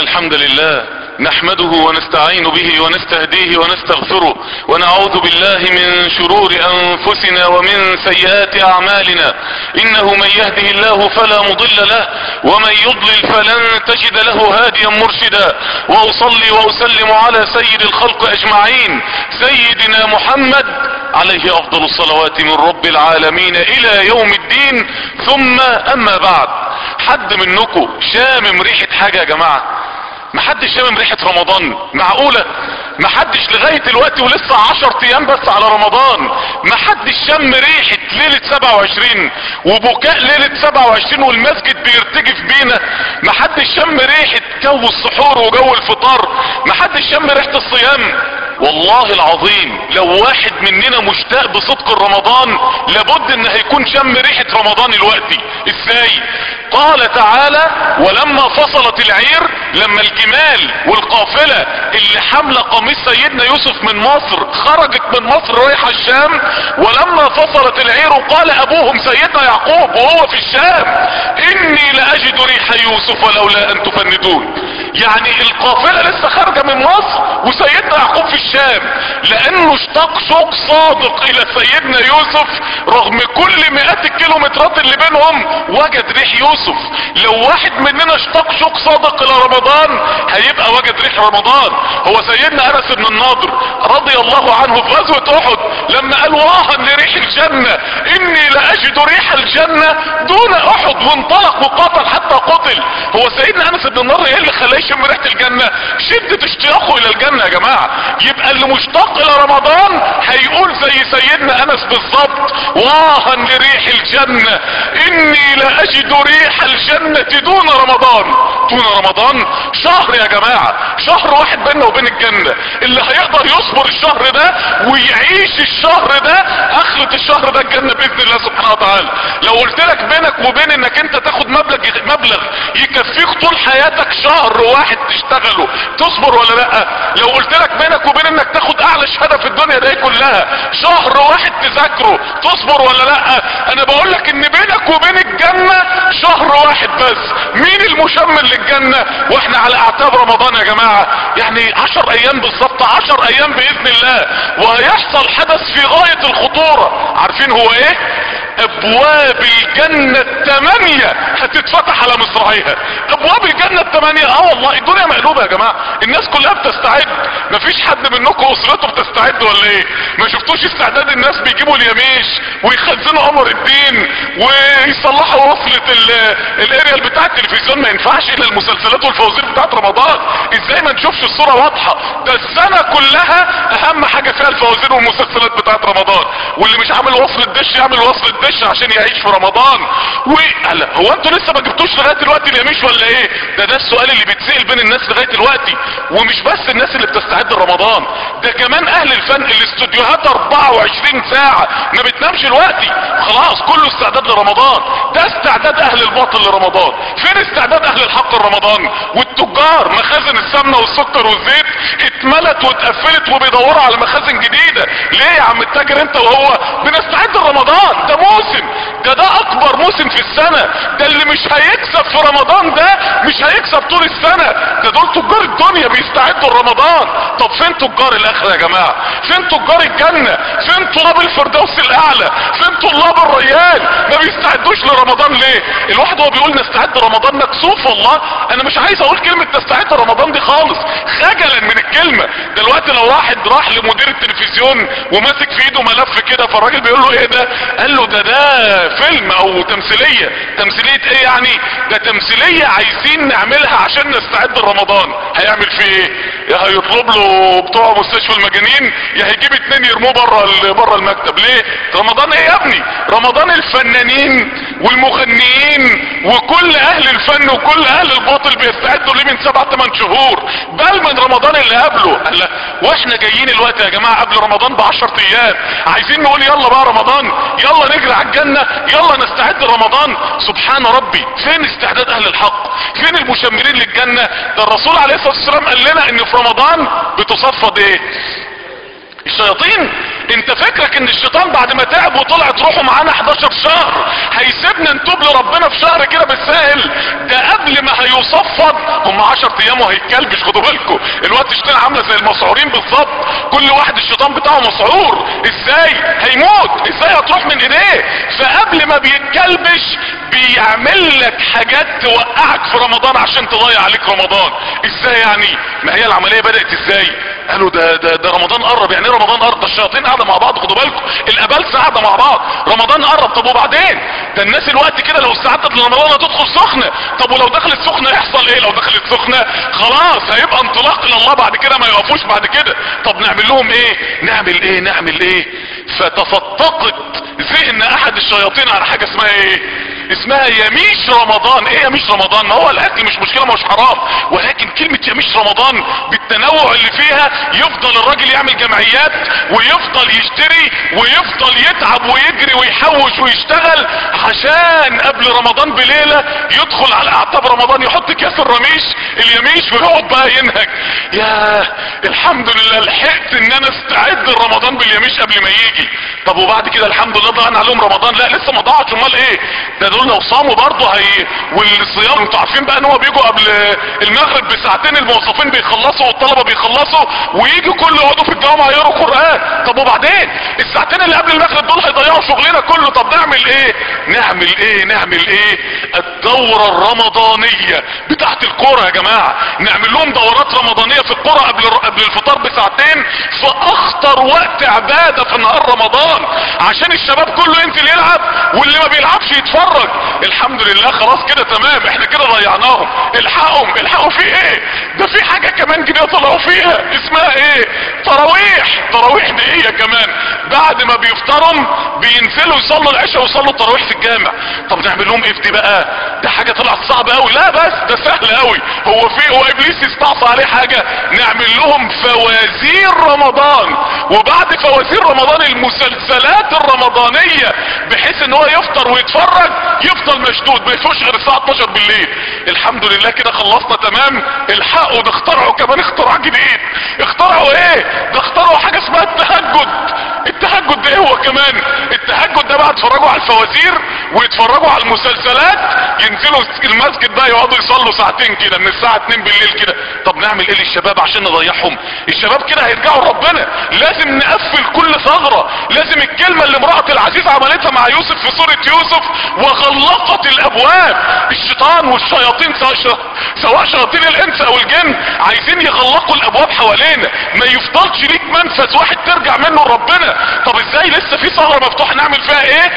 الحمد لله نحمده ونستعين به ونستهديه ونستغفره ونعوذ بالله من شرور انفسنا ومن سيئات اعمالنا انه من يهده الله فلا مضل له ومن يضلل فلن تجد له هاديا مرشدا واصلي واسلم على سيد الخلق اجمعين سيدنا محمد عليه افضل الصلوات من رب العالمين الى يوم الدين ثم اما بعد حد منكم شامم ريحة حاجة يا جماعة محدش شامم ريحة رمضان معقولة محدش لغاية دلوقتي ولسه عشر ايام بس على رمضان محدش شم ريحة ليلة 27 وبكاء ليلة 27 والمسجد بيرتجف بينا محدش شم ريحة جو السحور وجو الفطار محدش شم ريحة الصيام والله العظيم لو واحد مننا مشتاق بصدق رمضان لابد ان هيكون شم ريحة رمضان الوقتي ازاي قال تعالى ولما فصلت العير لما الجمال والقافلة اللي حملة قميص سيدنا يوسف من مصر خرجت من مصر رايحة الشام ولما فصلت العير قال ابوهم سيدنا يعقوب وهو في الشام اني لاجد ريح يوسف لولا ان تفندون يعني القافلة لسه خارجة من مصر وسيدنا يعقوب في الشام لانه اشتاق شوق صادق الى سيدنا يوسف رغم كل مئات الكيلومترات اللي بينهم وجد ريح يوسف لو واحد مننا اشتاق شوق صادق الى رمضان هيبقى وجد ريح رمضان هو سيدنا انس بن النضر رضي الله عنه في غزوة احد لما قال واها لريح الجنة اني لاجد ريح الجنة دون احد وانطلق وقاتل حتى قتل هو سيدنا انس بن النضر ايه اللي خلاه يشم ريحة الجنة شدة اشتياقه الى الجنة يا جماعة يبقى اللي مشتاق الى رمضان هيقول زي سيدنا انس بالظبط واها لريح الجنة اني لاجد ريح الجنة دون رمضان دون رمضان شهر يا جماعة شهر واحد بيننا وبين الجنة اللي هيقدر يصبر الشهر ده ويعيش الشهر ده اخرة الشهر ده الجنة باذن الله سبحانه وتعالى لو قلت لك بينك وبين انك انت تاخد مبلغ مبلغ يكفيك طول حياتك شهر واحد تشتغله تصبر ولا لا لو قلت لك بينك وبين انك تاخد اعلى شهادة في الدنيا دي كلها شهر واحد تذاكره تصبر ولا لا انا بقول لك ان بينك وبين الجنة شهر واحد بس مين المشمل للجنة واحنا على اعتاب رمضان يا جماعة يعني عشر ايام بالظبط عشر ايام باذن الله وهيحصل حدث في غاية الخطورة عارفين هو ايه ابواب الجنة الثمانية هتتفتح على مصراعيها ابواب الجنة الثمانية اه والله الدنيا مقلوبة يا جماعة الناس كلها بتستعد مفيش حد منكم اسرته بتستعد ولا ايه ما شفتوش استعداد الناس بيجيبوا اليميش ويخزنوا قمر الدين ويصلحوا وصلة الاريال بتاع التلفزيون ما ينفعش الا المسلسلات والفوازير بتاعت رمضان ازاي ما نشوفش الصورة واضحة ده السنة كلها اهم حاجة فيها الفوازير والمسلسلات بتاعت رمضان واللي مش عامل وصل الدش يعمل وصل الدش عشان يعيش في رمضان وقال هو انتوا لسه ما جبتوش لغايه دلوقتي اليميش ولا ايه ده ده السؤال اللي بيتسال بين الناس لغايه دلوقتي ومش بس الناس اللي بتستعد لرمضان ده كمان اهل الفن الاستوديوهات 24 ساعه ما بتنامش دلوقتي خلاص كله استعداد لرمضان ده استعداد اهل الباطل لرمضان فين استعداد اهل الحق لرمضان والتجار مخازن السمنه والسكر والزيت اتملت واتقفلت وبيدوروا على مخازن جديده ليه يا عم التاجر انت وهو بنستعد لرمضان ده موسم ده ده اكبر موسم في السنة ده اللي مش هيكسب في رمضان ده مش هيكسب طول السنة ده دول تجار الدنيا بيستعدوا لرمضان طب فين تجار الاخرة يا جماعة فين تجار الجنة فين طلاب الفردوس الاعلى فين طلاب الريان ما بيستعدوش لرمضان ليه الواحد هو بيقول نستعد لرمضان مكسوف والله انا مش عايز اقول كلمة نستعد لرمضان دي خالص خجلا من الكلمة دلوقتي لو واحد راح لمدير التلفزيون وماسك في ايده ملف كده فالراجل بيقول له ايه ده قال له ده ده فيلم او تمثيلية تمثيلية ايه يعني ده تمثيلية عايزين نعملها عشان نستعد لرمضان هيعمل فيه ايه يا هيطلب له بتوع مستشفى المجانين يا هيجيب اتنين يرموه بره بره المكتب ليه رمضان ايه يا ابني رمضان الفنانين والمغنيين وكل اهل الفن وكل اهل الباطل بيستعدوا ليه من سبع ثمان شهور بل من رمضان اللي قبله قال واحنا جايين الوقت يا جماعة قبل رمضان بعشر ايام عايزين نقول يلا بقى رمضان يلا نجري على الجنة يلا نستعد لرمضان سبحان ربي فين استعداد اهل الحق فين المشمرين للجنة ده الرسول عليه الصلاة والسلام قال لنا ان في رمضان بتصفد ايه الشياطين انت فكرك ان الشيطان بعد ما تعب وطلع تروحوا معانا 11 شهر هيسيبنا نتوب لربنا في شهر كده بالسهل ده قبل ما هيصفد هم 10 ايام وهيتكلبش خدوا بالكم الوقت الشيطان عامله زي المسعورين بالظبط كل واحد الشيطان بتاعه مسعور ازاي هيموت ازاي هتروح من ايديه فقبل ما بيتكلبش بيعمل لك حاجات توقعك في رمضان عشان تضيع عليك رمضان ازاي يعني ما هي العمليه بدات ازاي قالوا ده ده ده رمضان قرب يعني ايه رمضان قرب ده الشياطين قاعده مع بعض خدوا بالكم الابالسه قاعده مع بعض رمضان قرب طب وبعدين ده الناس الوقت كده لو استعدت لرمضان هتدخل سخنه طب ولو دخلت سخنه يحصل ايه لو دخلت سخنه خلاص هيبقى انطلاق الى الله بعد كده ما يقفوش بعد كده طب نعمل لهم ايه نعمل ايه نعمل ايه فتفتقت ذهن احد الشياطين على حاجه اسمها ايه اسمها يميش رمضان ايه يميش رمضان ما هو الاكل مش مشكله مش حرام ولكن كلمه يميش رمضان بالتنوع اللي فيها يفضل الراجل يعمل جمعيات ويفضل يشتري ويفضل يتعب ويجري ويحوش ويشتغل عشان قبل رمضان بليله يدخل على اعتاب رمضان يحط كاس الرميش اليميش ويقعد بقى ينهج يا الحمد لله لحقت ان انا استعد لرمضان باليميش قبل ما يجي طب وبعد كده الحمد لله ضاعنا عليهم رمضان لا لسه ما ضاعش امال ايه ده دول لو صاموا برضه هي والصيام انتوا عارفين بقى ان هو بيجوا قبل المغرب بساعتين الموظفين بيخلصوا والطلبه بيخلصوا ويجي كل يقعدوا في الجامعه يقروا قران طب وبعدين الساعتين اللي قبل المغرب دول هيضيعوا شغلنا كله طب نعمل ايه نعمل ايه نعمل ايه الدوره الرمضانيه بتاعت الكوره يا جماعه نعمل لهم دورات رمضانيه في الكوره قبل قبل الفطار بساعتين في اخطر وقت عباده في نهار رمضان عشان الشباب كله ينزل يلعب واللي ما بيلعبش يتفرج الحمد لله خلاص كده تمام احنا كده ضيعناهم الحقهم الحقوا في ايه ده في حاجه كمان جديده طلعوا فيها اسمها ايه تراويح تراويح دي هي كمان بعد ما بيفطروا بينزلوا يصلوا العشاء ويصلوا التراويح في الجامع طب نعمل لهم ايه في دي بقى ده حاجه طلعت صعبه قوي لا بس ده سهل قوي هو في هو ابليس يستعصى عليه حاجه نعمل لهم فوازير رمضان وبعد فوازير رمضان المسلسلات الرمضانيه بحيث ان هو يفطر ويتفرج يفضل مشدود ما يفوش غير الساعه 12 بالليل الحمد لله كده خلصنا تمام الحقوا ده اخترعوا كمان اختراع جديد اخترعوا ايه ده اخترعوا حاجه اسمها التهجد التهجد ده ايه هو كمان التهجد ده بقى يتفرجوا على الفوازير ويتفرجوا على المسلسلات ينزلوا المسجد بقى يقعدوا يصلوا ساعتين كده من الساعه 2 بالليل كده طب نعمل ايه للشباب عشان نضيعهم الشباب كده هيرجعوا لربنا لازم نقفل كل ثغره لازم الكلمه اللي امراه العزيز عملتها مع يوسف في سوره يوسف وغلقت الابواب الشيطان والشياطين سواء سواء شياطين الانس او الجن عايزين يغلقوا الابواب حوالينا ما يفضلش ليك منفذ واحد ترجع منه لربنا طب ازاي لسه في ثغره مفتوحه نعمل فيها ايه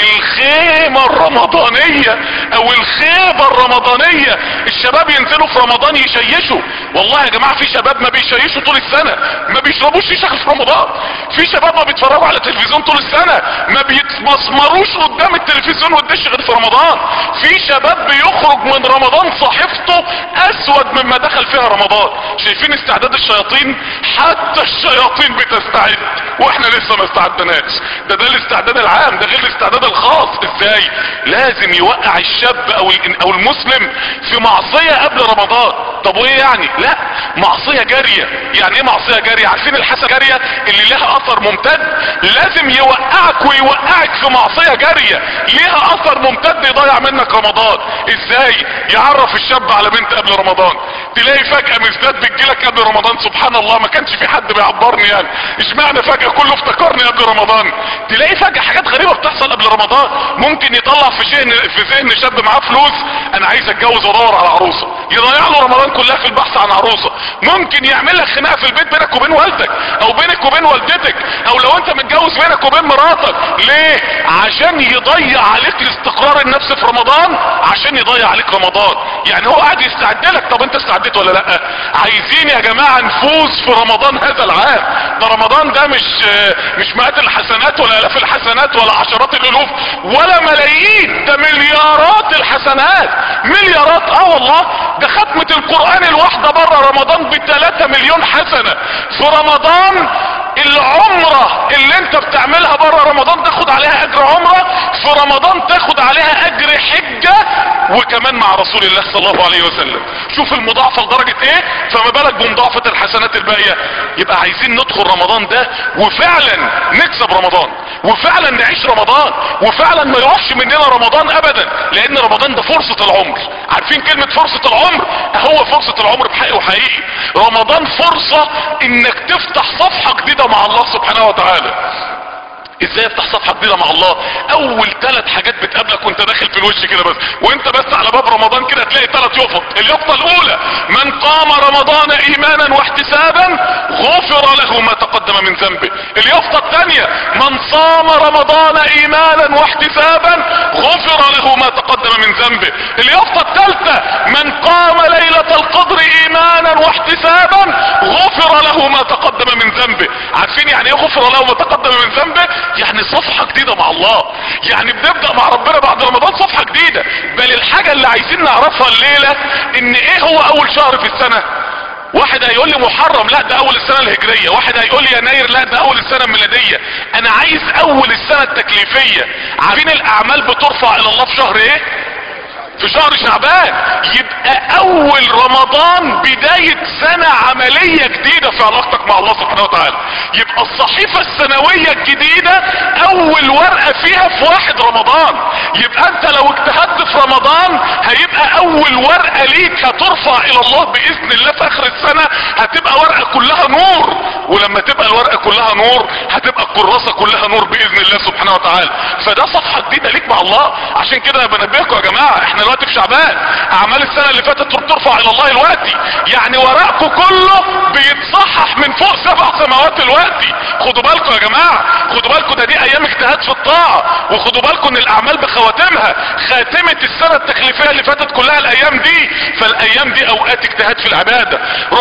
الخيمه الرمضانيه او الخيبه الرمضانيه الشباب ينزلوا في رمضان يشيشوا والله يا جماعه في شباب ما بيشيشوا طول السنه ما بيشربوش شيشه في رمضان في شباب ما بيتفرجوا على التلفزيون طول السنه ما بيتمسمروش قدام التلفزيون والدش غير في رمضان في شباب بيخرج من رمضان صحيفته اسود مما دخل فيها رمضان شايفين استعداد الشياطين حتى الشياطين بتستعد واحنا لسه ما استعدناش ده ده الاستعداد العام ده غير الاستعداد الخاص ازاي لازم يوقع الشاب او او المسلم في معصيه قبل رمضان طب وايه يعني لا معصيه جاريه يعني ايه معصيه جاريه عارفين الحسنه جاريه اللي لها اثر ممتد لازم يوقعك ويوقعك في معصيه جاريه ليها اثر ممتد يضيع منك رمضان ازاي يعرف الشاب على بنت قبل رمضان تلاقي فجأة مزداد بتجيلك قبل رمضان سبحان الله ما كانش في حد بيعبرني يعني اشمعنى فجأة كله افتكرني قبل رمضان تلاقي فجأة حاجات غريبة بتحصل قبل رمضان ممكن يطلع في شيء في ذهن شاب معاه فلوس انا عايز اتجوز وادور على عروسة يضيع له رمضان كلها في البحث عن عروسة ممكن يعمل لك خناقة في البيت بينك وبين والدك او بينك وبين والدتك او لو انت متجوز بينك وبين مراتك ليه عشان يضيع عليك الاستقرار النفسي في رمضان عشان يضيع عليك رمضان يعني هو قاعد يستعد لك طب انت استعدت ولا لا عايزين يا جماعة نفوز في رمضان هذا العام ده رمضان ده مش مش مئات الحسنات ولا الاف الحسنات ولا عشرات الالوف ولا ملايين ده مليارات الحسنات مليارات اه والله ده ختمة القرآن الواحدة بره رمضان بثلاثة مليون حسنة في رمضان العمرة اللي انت بتعملها بره رمضان تاخد عليها اجر عمرة في رمضان تاخد عليها اجر حجة وكمان مع رسول الله صلى الله عليه وسلم شوف المضاعفة لدرجة ايه فما بالك بمضاعفة الحسنات الباقية يبقى عايزين ندخل رمضان ده وفعلا نكسب رمضان وفعلا نعيش رمضان وفعلا ما يروحش مننا رمضان ابدا لان رمضان ده فرصة العمر عارفين كلمة فرصة العمر هو فرصة العمر بحقيقي وحقيقي رمضان فرصة انك تفتح صفحة جديدة مع الله سبحانه وتعالى ازاي افتح صفحه جديده مع الله اول ثلاث حاجات بتقابلك وانت داخل في الوش كده بس وانت بس على باب رمضان كده تلاقي ثلاث يفط اليفطه الاولى من قام رمضان ايمانا واحتسابا غفر له ما تقدم من ذنبه اليفطه الثانيه من صام رمضان ايمانا واحتسابا غفر له ما تقدم من ذنبه اليفطه الثالثه من قام ليله القدر ايمانا واحتسابا غفر له ما تقدم من ذنبه عارفين يعني ايه غفر له ما تقدم من ذنبه يعني صفحة جديدة مع الله يعني بنبدأ مع ربنا بعد رمضان صفحة جديدة بل الحاجة اللي عايزين نعرفها الليلة ان ايه هو اول شهر في السنة واحد هيقول لي محرم لا ده اول السنة الهجرية واحد هيقول لي يناير لا ده اول السنة الميلادية انا عايز اول السنة التكليفية عارفين الاعمال بترفع الى الله في شهر ايه في شهر شعبان يبقى اول رمضان بداية سنة عملية جديدة في علاقتك مع الله سبحانه وتعالى يبقى الصحيفة السنوية الجديدة اول ورقة فيها في واحد رمضان يبقى انت لو اجتهدت في رمضان هيبقى اول ورقة ليك هترفع الى الله باذن الله في اخر السنة هتبقى ورقة كلها نور ولما تبقى الورقة كلها نور هتبقى الكراسة كلها نور باذن الله سبحانه وتعالى فده صفحة جديدة ليك مع الله عشان كده بنبهكم يا جماعة احنا دلوقتي في شعبان اعمال السنة اللي فاتت بترفع الى الله دلوقتي يعني ورقكم كله بيتصحح من فوق سبع سماوات دلوقتي خدوا بالكم يا جماعة خدوا بالكم ده دي ايام اجتهاد في الطاعة وخدوا بالكم ان الاعمال بخواتمها خاتمة السنة التكليفية اللي فاتت كلها الايام دي فالايام دي اوقات اجتهاد في العبادة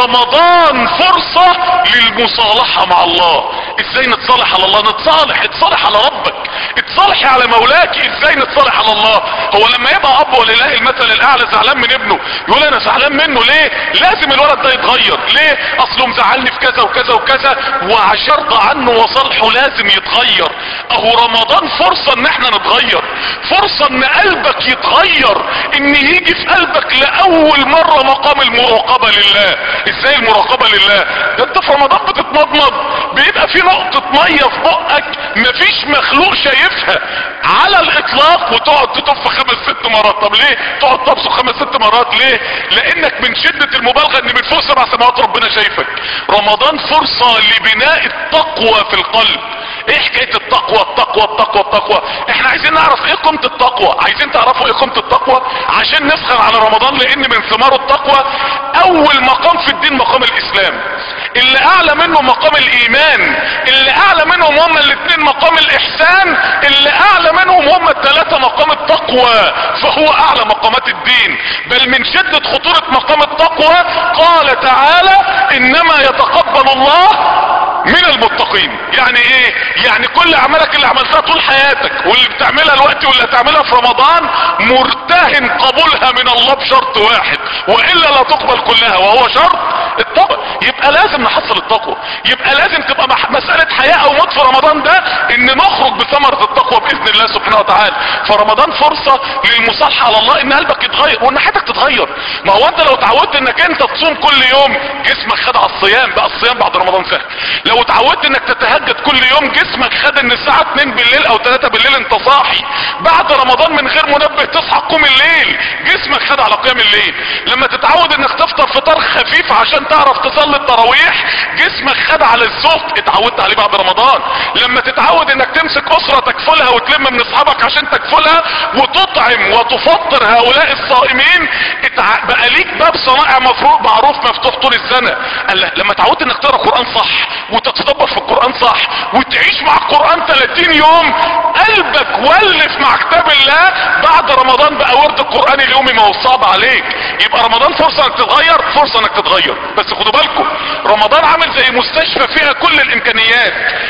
رمضان فرصة للمصالحة مع الله ازاي نتصالح على الله نتصالح اتصالح على ربك اتصالح على مولاك ازاي نتصالح على الله هو لما يبقى اب ولله المثل الاعلى زعلان من ابنه يقول انا زعلان منه ليه لازم الولد ده يتغير ليه اصله مزعلني في كذا وكذا وكذا وعشان ارضى عنه وصالحه لازم يتغير اهو رمضان فرصة ان احنا نتغير فرصة ان قلبك يتغير ان يجي في قلبك لاول مرة مقام المراقبة لله ازاي المراقبة لله ده انت في رمضان بتتمضمض بيبقى في نقطة مية في بقك مفيش مخلوق شايفها على الاطلاق وتقعد تطف خمس ست مرات طب ليه تقعد تبصق خمس ست مرات ليه لانك من شدة المبالغة ان من فوق سبع سماوات ربنا شايفك رمضان فرصة لبناء التقوى في القلب ايه حكاية التقوى التقوى التقوى التقوى احنا عايزين نعرف ايه قيمة التقوى عايزين تعرفوا ايه قيمة التقوى عشان نسخن على رمضان لان من ثمار التقوى اول مقام في الدين مقام الاسلام اللي اعلى منه مقام الايمان اللي اعلى منهم هما الاثنين مقام الاحسان اللي اعلى منهم هما الثلاثة مقام التقوى فهو اعلى مقامات الدين بل من شدة خطورة مقام التقوى قال تعالى انما يتقبل الله من المتقين يعني ايه يعني كل اعمالك اللي عملتها طول حياتك واللي بتعملها الوقت واللي هتعملها في رمضان مرتهن قبولها من الله بشرط واحد والا لا تقبل كلها وهو شرط التقوى يبقى لازم نحصل التقوى يبقى لازم تبقى مح- مسألة حياة او موت في رمضان ده ان نخرج بثمرة التقوى باذن الله سبحانه وتعالى فرمضان فرصة للمصالحة على الله ان قلبك يتغير وان حياتك تتغير ما هو انت لو اتعودت انك انت تصوم كل يوم جسمك خد على الصيام بقى الصيام بعد رمضان سهل لو اتعودت انك تتهجد كل يوم جسمك خد ان الساعة 2 بالليل او 3 بالليل انت صاحي بعد رمضان من غير منبه تصحى تقوم الليل جسمك خد على قيام الليل لما تتعود انك تفطر فطار خفيف عشان تعرف تصلي التراويح جسمك خد على الزهد اتعودت عليه بعد رمضان لما تتعود انك تمسك اسرة تكفلها وتلم من اصحابك عشان تكفلها وتطعم وتفطر هؤلاء الصائمين اتع... بقى ليك باب صنائع مفروض معروف مفتوح طول السنة قال لا، لما تعودت انك تقرا قرآن صح وتتدبر في القرآن صح وتعيش مع القرآن 30 يوم قلبك ولف مع كتاب الله بعد رمضان بقى ورد القرآن اليومي ما هو صعب عليك يبقى رمضان فرصة انك تتغير فرصة انك تتغير بس خدوا بالكم رمضان عامل زي مستشفى فيها كل الامكانيات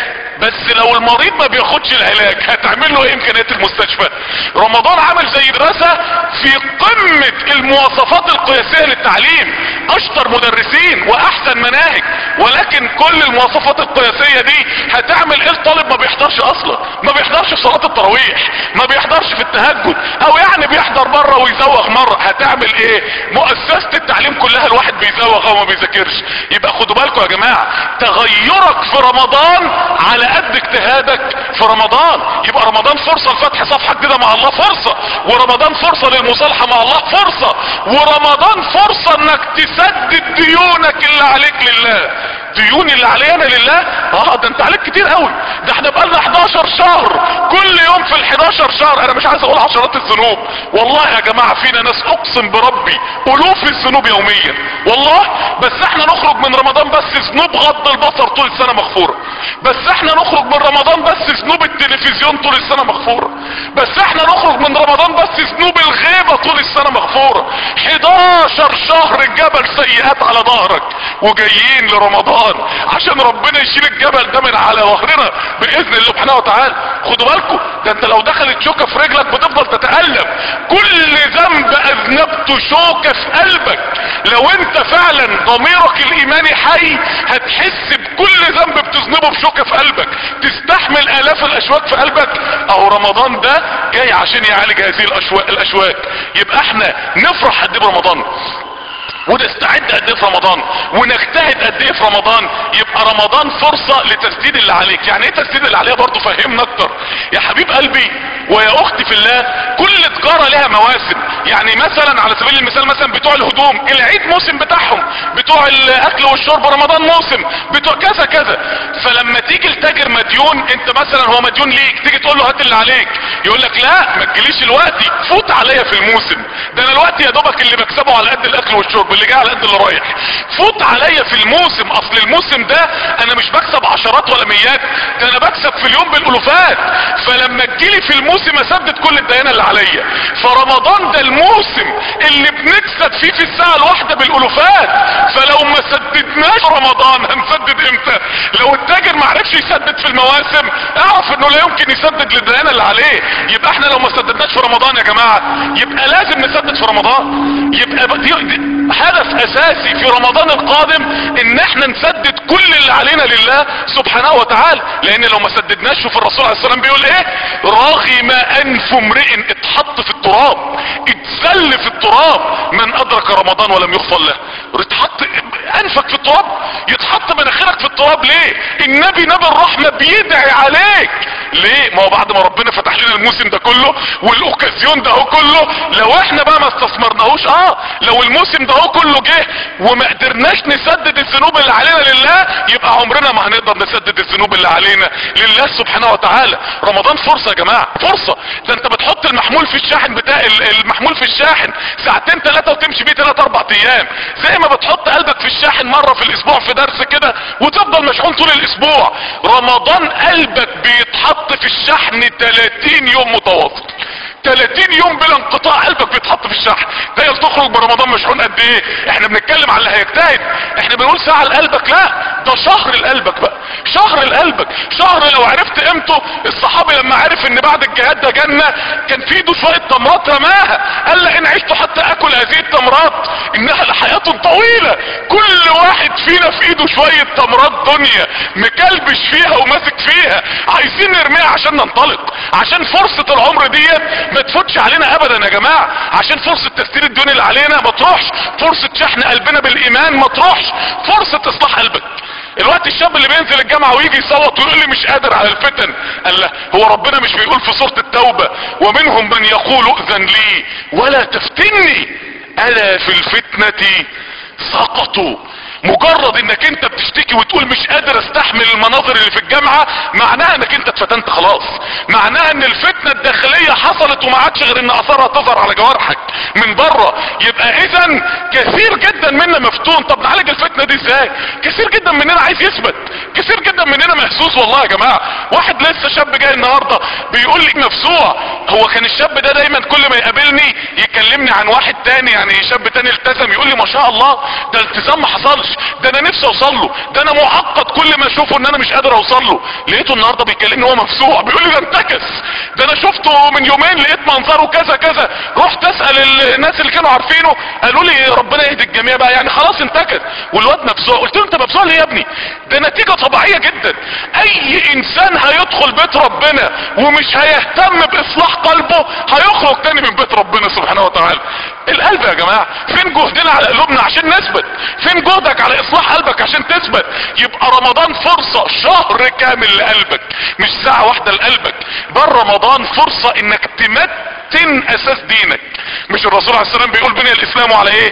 بس لو المريض ما بياخدش العلاج هتعمل له ايه امكانيات المستشفى رمضان عامل زي مدرسة في قمة المواصفات القياسية للتعليم اشطر مدرسين واحسن مناهج ولكن كل المواصفات القياسية دي هتعمل ايه الطالب ما بيحضرش اصلا ما بيحضرش في صلاة التراويح ما بيحضرش في التهجد او يعني بيحضر مرة ويزوغ مرة هتعمل ايه مؤسسة التعليم كلها الواحد بيزوغ او ما بيذاكرش يبقى خدوا بالكم يا جماعة تغيرك في رمضان على قد اجتهادك في رمضان يبقى رمضان فرصة لفتح صفحة جديدة مع الله فرصة ورمضان فرصة للمصالحة مع الله فرصة ورمضان فرصة انك تسدد ديونك اللي عليك لله ديون اللي علينا لله اه ده انت عليك كتير قوي ده احنا بقالنا 11 شهر كل يوم في ال 11 شهر انا مش عايز اقول عشرات الذنوب والله يا جماعه فينا ناس اقسم بربي الوف الذنوب يوميا والله بس احنا نخرج من رمضان بس ذنوب غض البصر طول السنه مغفوره بس احنا نخرج من رمضان بس ذنوب التلفزيون طول السنه مغفوره بس احنا نخرج من رمضان بس ذنوب الغيبه طول السنه مغفوره 11 شهر الجبل سيئات على ظهرك وجايين لرمضان عشان ربنا يشيل الجبل ده من على ظهرنا باذن الله سبحانه وتعالى خدوا بالكم ده انت لو دخلت شوكه في رجلك بتفضل تتالم كل ذنب اذنبته شوكه في قلبك لو انت فعلا ضميرك الايماني حي هتحس بكل ذنب بتذنبه بشوكه في قلبك تستحمل الاف الاشواك في قلبك اهو رمضان ده جاي عشان يعالج هذه الاشواك الاشواك يبقى احنا نفرح قد ايه برمضان ونستعد قد ايه في رمضان ونجتهد قد ايه في رمضان يبقى رمضان فرصة لتسديد اللي عليك يعني ايه تسديد اللي عليها برضه فهمنا اكتر يا حبيب قلبي ويا اختي في الله كل تجارة لها مواسم يعني مثلا على سبيل المثال مثلا بتوع الهدوم العيد موسم بتاعهم بتوع الاكل والشرب رمضان موسم بتوع كذا كذا فلما تيجي التاجر مديون انت مثلا هو مديون ليك تيجي تقول له هات اللي عليك يقول لك لا ما تجيليش الوقت فوت عليا في الموسم ده انا الوقت يا دوبك اللي بكسبه على قد الاكل والشرب اللي جاي على قد اللي رايح فوت عليا في الموسم اصل الموسم ده انا مش بكسب عشرات ولا ميات ده انا بكسب في اليوم بالالوفات فلما تجيلي في الموسم اسدد كل الديانه اللي عليا فرمضان ده الموسم اللي بنكسب فيه في الساعه الواحده بالالوفات فلو ما سددناش رمضان هنسدد امتى لو التاجر ما عرفش يسدد في المواسم اعرف انه لا يمكن يسدد للديانه اللي عليه يبقى احنا لو ما سددناش في رمضان يا جماعه يبقى لازم نسدد في رمضان يبقى دي, دي هدف اساسي في رمضان القادم ان احنا نسدد كل اللي علينا لله سبحانه وتعالى لان لو ما سددناش شوف الرسول عليه السلام بيقول ايه رغم انف امرئ اتحط في التراب اتزل في التراب من ادرك رمضان ولم يغفر له اتحط انفك في التراب يتحط مناخيرك في التراب ليه النبي نبي الرحمة بيدعي عليك ليه ما هو بعد ما ربنا فتح لنا الموسم ده كله والاوكازيون ده هو كله لو احنا بقى ما استثمرناهوش اه لو الموسم ده هو كله جه وما قدرناش نسدد الذنوب اللي علينا لله يبقى عمرنا ما هنقدر نسدد الذنوب اللي علينا لله سبحانه وتعالى رمضان فرصة يا جماعة فرصة ده انت بتحط المحمول في الشاحن بتاع المحمول في الشاحن ساعتين ثلاثة وتمشي بيه ثلاثة اربع ايام زي ما بتحط قلبك في الشاحن مرة في الاسبوع في درس كده وتفضل مشحون طول الاسبوع رمضان قلبك بيتحط في الشحن 30 يوم متواصل 30 يوم بلا انقطاع قلبك بيتحط في الشحن تخيل تخرج برمضان مشحون قد ايه احنا بنتكلم على اللي هيجتهد احنا بنقول ساعة لقلبك لا ده شهر لقلبك بقى شهر لقلبك شهر لو عرفت قيمته الصحابي لما عرف ان بعد الجهاد ده جنة كان في ايده شوية تمرات رماها قال لئن عشت حتى اكل هذه التمرات انها لحياة طويلة كل واحد فينا في ايده شوية تمرات دنيا مكلبش فيها وماسك فيها عايزين نرميها عشان ننطلق عشان فرصة العمر ديت ما تفوتش علينا ابدا يا جماعة عشان فرصة تسديد الدنيا اللي علينا ما تروحش فرصة شحن قلبنا بالايمان ما تروحش فرصة اصلاح قلبك الوقت الشاب اللي بينزل الجامعة ويجي يصوت ويقول لي مش قادر على الفتن قال له هو ربنا مش بيقول في سورة التوبة ومنهم من يقول اذن لي ولا تفتني الا في الفتنة سقطوا مجرد انك انت بتشتكي وتقول مش قادر استحمل المناظر اللي في الجامعة معناها انك انت اتفتنت خلاص معناها ان الفتنة الداخلية حصلت وما عادش غير ان اثارها تظهر على جوارحك من بره يبقى اذا كثير جدا منا مفتون طب نعالج الفتنة دي ازاي كثير جدا مننا عايز يثبت كثير جدا مننا مهزوز والله يا جماعة واحد لسه شاب جاي النهاردة بيقول لي مفزوع هو كان الشاب ده دايما كل ما يقابلني يكلمني عن واحد تاني يعني شاب تاني التزم يقول لي ما شاء الله ده التزام ما حصلش ده انا نفسي اوصل له ده انا معقد كل ما اشوفه ان انا مش قادر اوصل له لقيته النهارده بيكلمني وهو مفزوع بيقول لي ده انتكس ده انا شفته من يومين لقيت منظره كذا كذا رحت اسال الناس اللي كانوا عارفينه قالوا لي ربنا يهدي الجميع بقى يعني خلاص انتكس والواد مفزوع قلت له انت مفزوع ليه يا ابني ده نتيجه طبيعيه جدا اي انسان هيدخل بيت ربنا ومش هيهتم باصلاح قلبه هيخرج تاني من بيت ربنا سبحانه وتعالى القلب يا جماعة فين جهدنا على قلوبنا عشان نثبت فين جهدك على اصلاح قلبك عشان تثبت يبقى رمضان فرصة شهر كامل لقلبك مش ساعة واحدة لقلبك بل رمضان فرصة انك تمتن اساس دينك مش الرسول عليه السلام بيقول بني الاسلام على ايه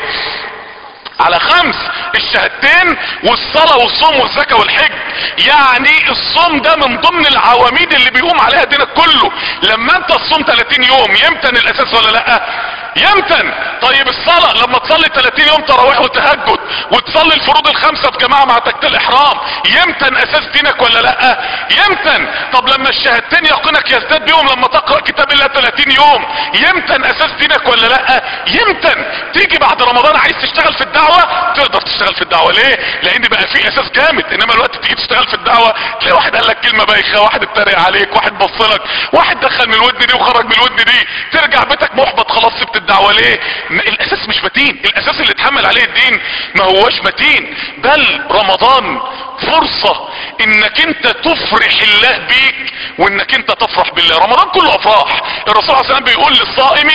على خمس الشهادتين والصلاة والصوم والزكاة والحج يعني الصوم ده من ضمن العواميد اللي بيقوم عليها دينك كله لما انت تصوم 30 يوم يمتن الاساس ولا لا يمتن طيب الصلاة لما تصلي 30 يوم تراويح وتهجد وتصلي الفروض الخمسة في جماعة مع تكت الاحرام يمتن اساس دينك ولا لا يمتن طب لما الشهادتين يقينك يزداد بيهم لما تقرأ كتاب الله 30 يوم يمتن اساس دينك ولا لا يمتن تيجي بعد رمضان عايز تشتغل في الدعوة تقدر تشتغل في الدعوة ليه لان بقى في اساس جامد انما الوقت تيجي تشتغل في الدعوة تلاقي واحد قال لك كلمة بايخة واحد اتريق عليك واحد بص لك واحد دخل من الودن دي وخرج من الودن دي ترجع بيتك محبط خلاص سبت الدعوة ليه م- الاساس مش متين الاساس اللي اتحمل عليه الدين ما هوش متين بل رمضان فرصة انك انت تفرح الله بيك وانك انت تفرح بالله رمضان كله افراح الرسول عليه الصلاة والسلام بيقول للصائم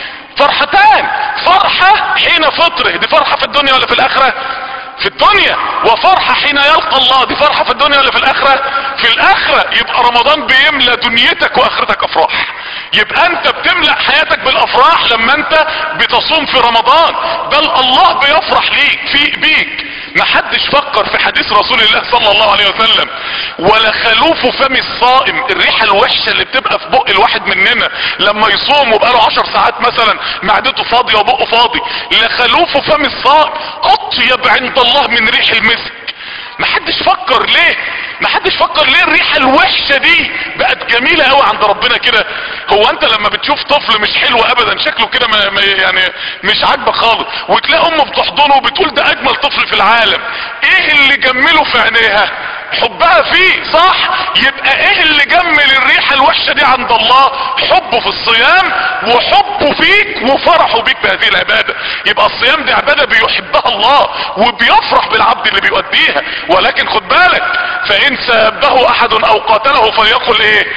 فرحتان فرحة حين فطره دي فرحة في الدنيا ولا في الاخرة في الدنيا وفرحة حين يلقى الله دي فرحة في الدنيا ولا في الاخرة في الاخرة يبقى رمضان بيملى دنيتك واخرتك افراح يبقى انت بتملأ حياتك بالافراح لما انت بتصوم في رمضان بل الله بيفرح ليك في بيك محدش فكر في حديث رسول الله صلى الله عليه وسلم ولا خلوف فم الصائم الريحة الوحشة اللي بتبقى في بق الواحد مننا لما يصوم وبقاله عشر ساعات مثلا معدته فاضية وبقه فاضي لخلوف فم الصائم اطيب عند الله من ريح المسك محدش فكر ليه محدش فكر ليه الريحة الوحشة دي بقت جميلة قوي عند ربنا كده هو انت لما بتشوف طفل مش حلو ابدا شكله كده ما ما- يعني مش عاجبك خالص وتلاقي امه بتحضنه وبتقول ده اجمل طفل في العالم ايه اللي جمله في عينيها حبها فيه صح يبقى ايه اللي جمل الريحة الوحشة دي عند الله حبه في الصيام وحبه فيك وفرحه بيك بهذه العبادة يبقى الصيام دي عبادة بيحبها الله وبيفرح بالعبد اللي بيؤديها ولكن خد بالك فان سابه احد او قاتله فليقل ايه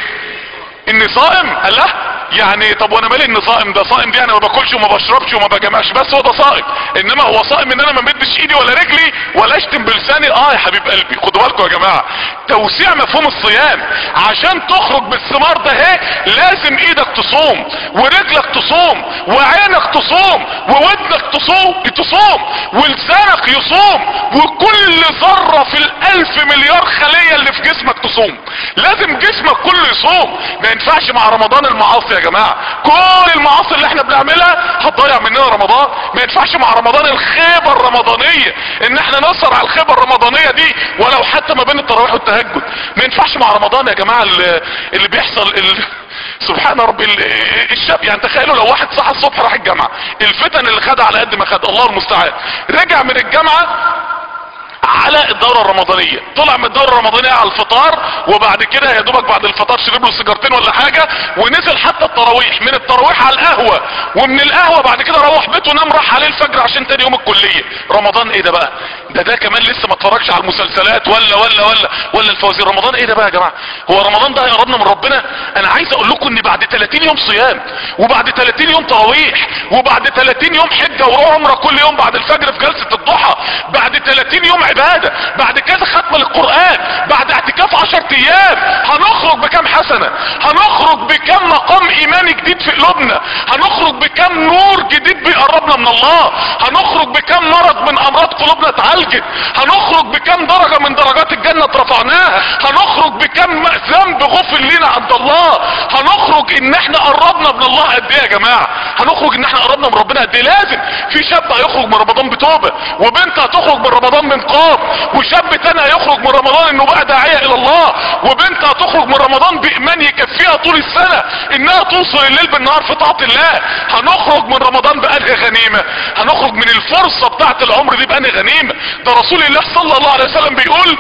اني صائم قال لا يعني طب وانا مالي اني صائم ده صائم دي انا ما باكلش وما بشربش وما بجمعش بس هو ده صائم انما هو صائم ان انا ما مدش ايدي ولا رجلي ولا اشتم بلساني اه يا حبيب قلبي خدوا بالكم يا جماعه توسيع مفهوم الصيام عشان تخرج بالثمار ده اهي لازم ايدك تصوم ورجلك تصوم وعينك تصوم وودنك تصوم تصوم ولسانك يصوم وكل ذره في الالف مليار خليه اللي في جسمك تصوم لازم جسمك كله يصوم ما ينفعش مع رمضان المعاصي يا جماعه كل المعاصي اللي احنا بنعملها هتضيع مننا رمضان ما ينفعش مع رمضان الخيبه الرمضانيه ان احنا نسهر على الخيبه الرمضانيه دي ولو حتى ما بين التراويح والتهجد ما ينفعش مع رمضان يا جماعه اللي, اللي بيحصل اللي سبحان ربي ال- الشاب يعني تخيلوا لو واحد صحى الصبح راح الجامعه الفتن اللي خدها على قد ما خد الله المستعان رجع من الجامعه على الدورة الرمضانية طلع من الدورة الرمضانية على الفطار وبعد كده يا دوبك بعد الفطار شرب له سيجارتين ولا حاجة ونزل حتى التراويح من التراويح على القهوة ومن القهوة بعد كده روح بيته نام راح عليه الفجر عشان تاني يوم الكلية رمضان ايه ده بقى ده ده كمان لسه ما اتفرجش على المسلسلات ولا ولا ولا ولا الفوازير رمضان ايه ده بقى يا جماعة هو رمضان ده هيقربنا من ربنا انا عايز اقول لكم ان بعد 30 يوم صيام وبعد 30 يوم تراويح وبعد 30 يوم حجة وعمرة كل يوم بعد الفجر في جلسة الضحى بعد 30 يوم عبادة بعد كذا ختمة للقرآن بعد اعتكاف 10 ايام هنخرج بكم حسنة هنخرج بكم مقام ايماني جديد في قلوبنا هنخرج بكم نور جديد بيقربنا من الله هنخرج بكم مرض من امراض قلوبنا اتعالجت هنخرج بكم درجة من درجات الجنة اترفعناها هنخرج بكم ذنب غفر لنا عند الله هنخرج ان احنا قربنا من الله قد ايه يا جماعة هنخرج ان احنا قربنا من ربنا قد ايه لازم في شاب هيخرج من رمضان بتوبة وبنت هتخرج من رمضان من قام وشاب تاني هيخرج من رمضان انه بقى داعية الى الله وبنت هتخرج من رمضان بايمان يكفيها طول السنة انها توصل الليل بالنهار في طاعة الله هنخرج من رمضان بقلق غنيمة هنخرج من الفرصة بتاعت العمر دي بأني غنيمة ده رسول الله صلى الله عليه وسلم بيقول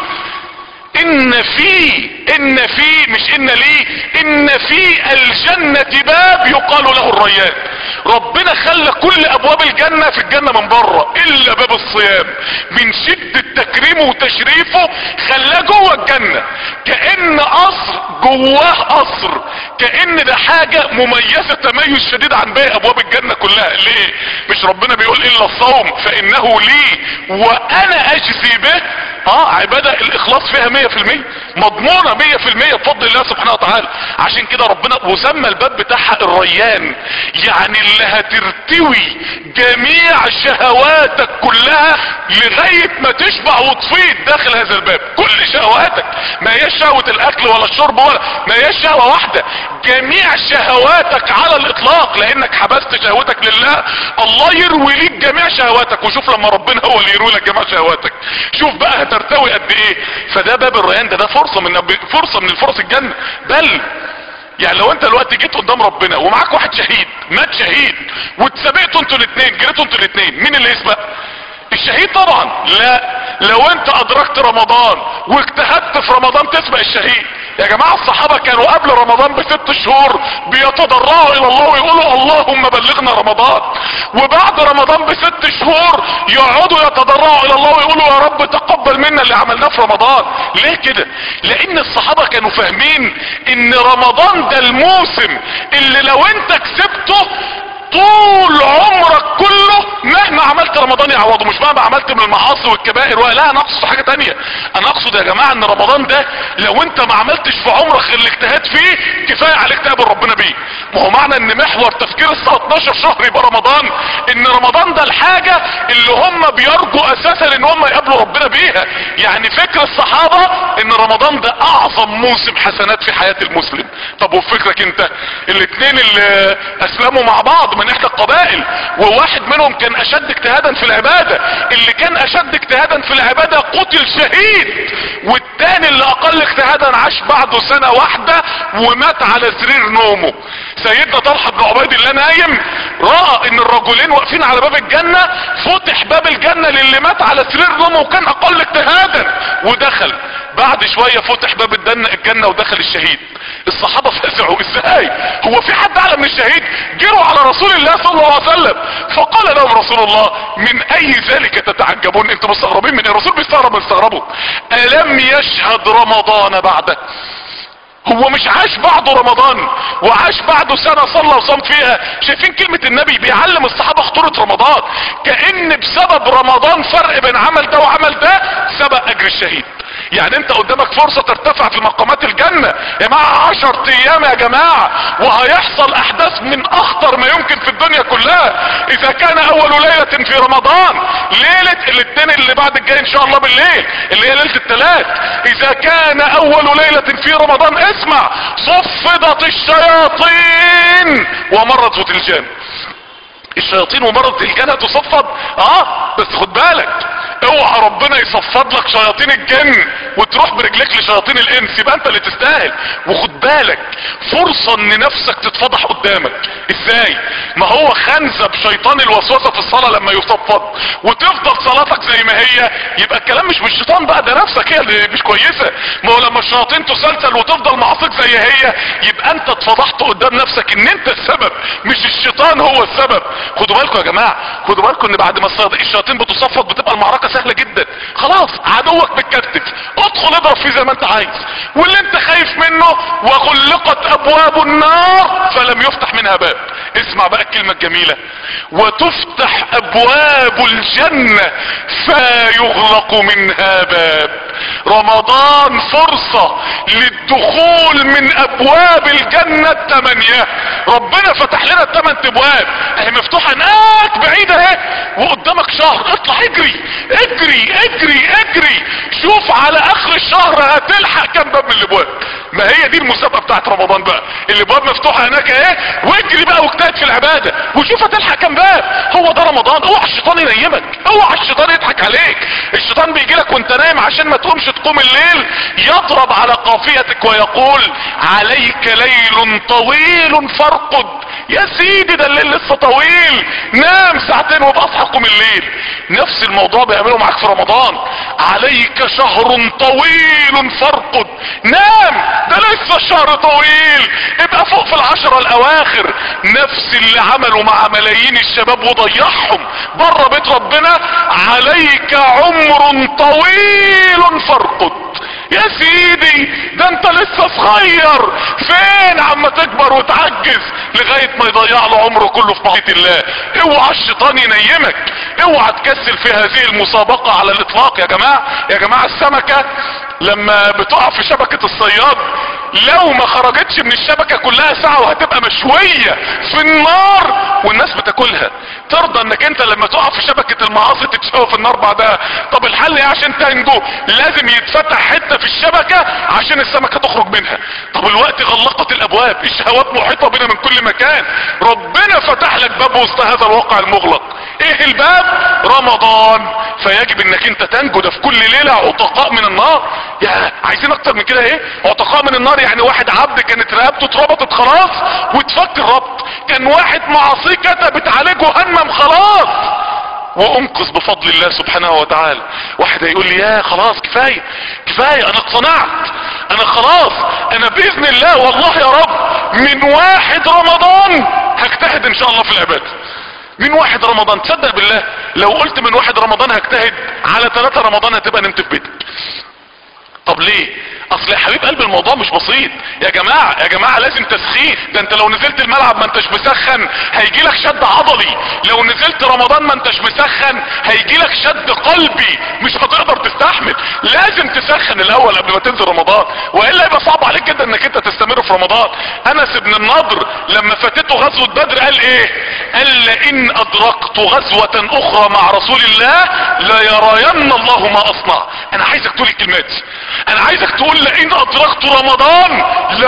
ان في ان في مش ان لي ان في الجنة باب يقال له الريان ربنا خلى كل ابواب الجنة في الجنة من بره الا باب الصيام من شدة تكريمه وتشريفه خلاه جوه الجنة كأن قصر جواه قصر كأن ده حاجة مميزة تميز شديد عن باقي ابواب الجنة كلها ليه مش ربنا بيقول الا الصوم فانه لي وانا اجزي به اه عبادة الاخلاص فيها مية في المية مضمونة مية في المية بفضل الله سبحانه وتعالى عشان كده ربنا وسمى الباب بتاعها الريان يعني اللي هترتوي جميع شهواتك كلها لغاية ما تشبع وتفيض داخل هذا الباب كل شهواتك ما هي شهوة الاكل ولا الشرب ولا ما هي شهوة واحدة جميع شهواتك على الاطلاق لانك حبست شهوتك لله الله يروي ليك جميع شهواتك وشوف لما ربنا هو اللي يروي لك جميع شهواتك شوف بقى هترتوي قد ايه فده باب الريان ده ده فرصة من فرصة من الفرص الجنة بل يعني لو انت دلوقتي جيت قدام ربنا ومعاك واحد شهيد مات شهيد واتسابقتوا انتوا الاثنين جريتوا انتوا الاثنين مين اللي يسبق الشهيد طبعا لا لو انت ادركت رمضان واجتهدت في رمضان تسبق الشهيد يا جماعة الصحابة كانوا قبل رمضان بست شهور بيتضرعوا الى الله ويقولوا اللهم بلغنا رمضان وبعد رمضان بست شهور يقعدوا يتضرعوا الى الله ويقولوا يا رب تقبل منا اللي عملناه في رمضان ليه كده لان الصحابة كانوا فاهمين ان رمضان ده الموسم اللي لو انت كسبته طول عمرك كله مهما عملت رمضان يعوضه مش مهما عملت من المعاصي والكبائر ولا انا اقصد حاجة تانية انا اقصد يا جماعة ان رمضان ده لو انت ما عملتش في عمرك غير الاجتهاد فيه كفاية عليك تقابل ربنا بيه ما هو معنى ان محور تفكير الساعة 12 شهر يبقى رمضان ان رمضان ده الحاجة اللي هم بيرجوا اساسا ان هم يقابلوا ربنا بيها يعني فكر الصحابة ان رمضان ده اعظم موسم حسنات في حياة المسلم طب وفكرك انت الاثنين اللي اسلموا مع بعض من احدى القبائل وواحد منهم كان اشد اجتهادا في العبادة اللي كان اشد اجتهادا في العبادة قتل شهيد والتاني اللي اقل اجتهادا عاش بعده سنة واحدة ومات على سرير نومه سيدنا طلحة بن عبيد الله نايم رأى ان الرجلين واقفين على باب الجنة فتح باب الجنة للي مات على سرير نومه وكان اقل اجتهادا ودخل بعد شوية فتح باب الجنة ودخل الشهيد الصحابة فزعوا ازاي هو في حد اعلى من الشهيد جروا على رسول الله صلى الله عليه وسلم فقال لهم رسول الله من اي ذلك تتعجبون انتم مستغربين من الرسول بيستغرب من استغربوا الم يشهد رمضان بعده هو مش عاش بعده رمضان وعاش بعده سنة صلى وصام فيها شايفين كلمة النبي بيعلم الصحابة خطورة رمضان كأن بسبب رمضان فرق بين عمل ده وعمل ده سبق اجر الشهيد يعني انت قدامك فرصة ترتفع في مقامات الجنة يا جماعة عشر ايام يا جماعة وهيحصل احداث من اخطر ما يمكن في الدنيا كلها اذا كان اول ليلة في رمضان ليلة الاثنين اللي بعد الجاي ان شاء الله بالليل اللي هي ليلة الثلاث اذا كان اول ليلة في رمضان اسمع صفدت الشياطين ومرت الجان الشياطين ومرض الجنة تصفد اه بس خد بالك اوعى ربنا يصفد لك شياطين الجن وتروح برجلك لشياطين الانس يبقى انت اللي تستاهل وخد بالك فرصة ان نفسك تتفضح قدامك ازاي ما هو خنزب شيطان الوسوسة في الصلاة لما يصفد وتفضل صلاتك زي ما هي يبقى الكلام مش بالشيطان بقى ده نفسك هي اللي مش كويسة ما هو لما الشياطين تسلسل وتفضل معصيك زي هي يبقى انت اتفضحت قدام نفسك ان انت السبب مش الشيطان هو السبب خدوا بالكم يا جماعة خدوا بالكم ان بعد ما الشياطين بتصفد بتبقى المعركة سهلة جدا خلاص عدوك متكتف ادخل اضرب فيه زي ما انت عايز واللي انت خايف منه وغلقت ابواب النار فلم يفتح منها باب اسمع بقى الكلمة الجميلة وتفتح ابواب الجنة فيغلق منها باب رمضان فرصة للدخول من ابواب الجنة الثمانية ربنا فتح لنا الثمان ابواب اهي مفتوحة هناك بعيدة اهي وقدامك شهر اطلع اجري اجري اجري اجري شوف على اخر الشهر هتلحق كام باب من الابواب ما هي دي المسابقة بتاعت رمضان بقى الابواب مفتوحة هناك اهي واجري بقى واجتهد في العبادة وشوف هتلحق كام باب هو ده رمضان اوعى الشيطان ينيمك اوعى الشيطان يضحك عليك الشيطان بيجي لك وانت نايم عشان ما تقومش تقوم الليل يضرب على قافيتك ويقول عليك ليل طويل فارقد يا سيدي ده الليل لسه طويل نام ساعتين فين وابقى اصحى قوم الليل نفس الموضوع بيعمله معاك في رمضان عليك شهر طويل فارقد نام ده لسه الشهر طويل ابقى فوق في العشرة الاواخر نفس اللي عمله مع ملايين الشباب وضيعهم بره بيت ربنا عليك عمر طويل فارقد يا سيدي ده انت لسه صغير فين عما تكبر وتعجز لغاية ما يضيع له عمره كله في معصية الله اوعى الشيطان ينيمك اوعى تكسل في هذه المسابقة على الاطلاق يا جماعة يا جماعة السمكة لما بتقع في شبكة الصياد لو ما خرجتش من الشبكة كلها ساعة وهتبقى مشوية في النار والناس بتاكلها ترضى انك انت لما تقع في شبكة المعاصي تتشوى في النار بعدها طب الحل ايه عشان تنجو لازم يتفتح حتة في الشبكة عشان السمكة تخرج منها طب الوقت غلقت الابواب الشهوات محيطة بنا من كل مكان ربنا فتح لك باب وسط هذا الواقع المغلق ايه الباب رمضان فيجب انك انت تنجو ده في كل ليلة عتقاء من النار يا عايزين اكتر من كده ايه عتقاء من النار يعني واحد عبد كانت رقبته اتربطت خلاص واتفك الربط كان واحد معصيه كتبت عليه جهنم خلاص وانقذ بفضل الله سبحانه وتعالى واحد هيقول لي يا خلاص كفاية كفاية انا اقتنعت انا خلاص انا باذن الله والله يا رب من واحد رمضان هجتهد ان شاء الله في العبادة من واحد رمضان تصدق بالله لو قلت من واحد رمضان هجتهد على ثلاثة رمضان هتبقى نمت في بيتك طب ليه اصل يا حبيب قلب الموضوع مش بسيط يا جماعة يا جماعة لازم تسخين ده انت لو نزلت الملعب ما انتش مسخن هيجي لك شد عضلي لو نزلت رمضان ما انتش مسخن هيجي لك شد قلبي مش هتقدر تستحمل لازم تسخن الاول قبل ما تنزل رمضان والا يبقى صعب عليك جدا انك انت تستمر في رمضان انس بن النضر لما فاتته غزوة بدر قال ايه قال لئن ادركت غزوة اخرى مع رسول الله ليرين الله ما اصنع انا عايزك تقول الكلمات دي انا عايزك تقول لئن ادركت رمضان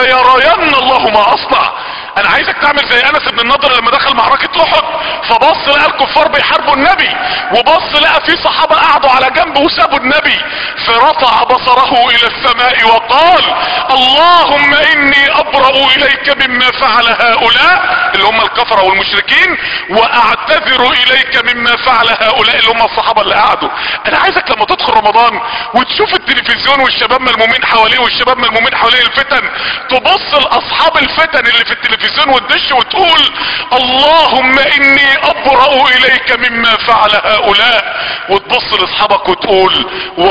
ليرين الله ما اصنع انا عايزك تعمل زي انس بن النضر لما دخل معركة احد فبص لقى الكفار بيحاربوا النبي وبص لقى في صحابة قعدوا على جنب وسابوا النبي فرفع بصره الى السماء وقال اللهم اني ابرأ اليك مما فعل هؤلاء اللي هم الكفرة والمشركين واعتذر اليك مما فعل هؤلاء اللي هم الصحابة اللي قعدوا انا عايزك لما تدخل رمضان وتشوف التلفزيون والشباب ملمومين حواليه والشباب ملمومين حواليه الفتن تبص لاصحاب الفتن اللي في التلفزيون والدش وتقول اللهم اني ابرأ اليك مما فعل هؤلاء وتبص لاصحابك وتقول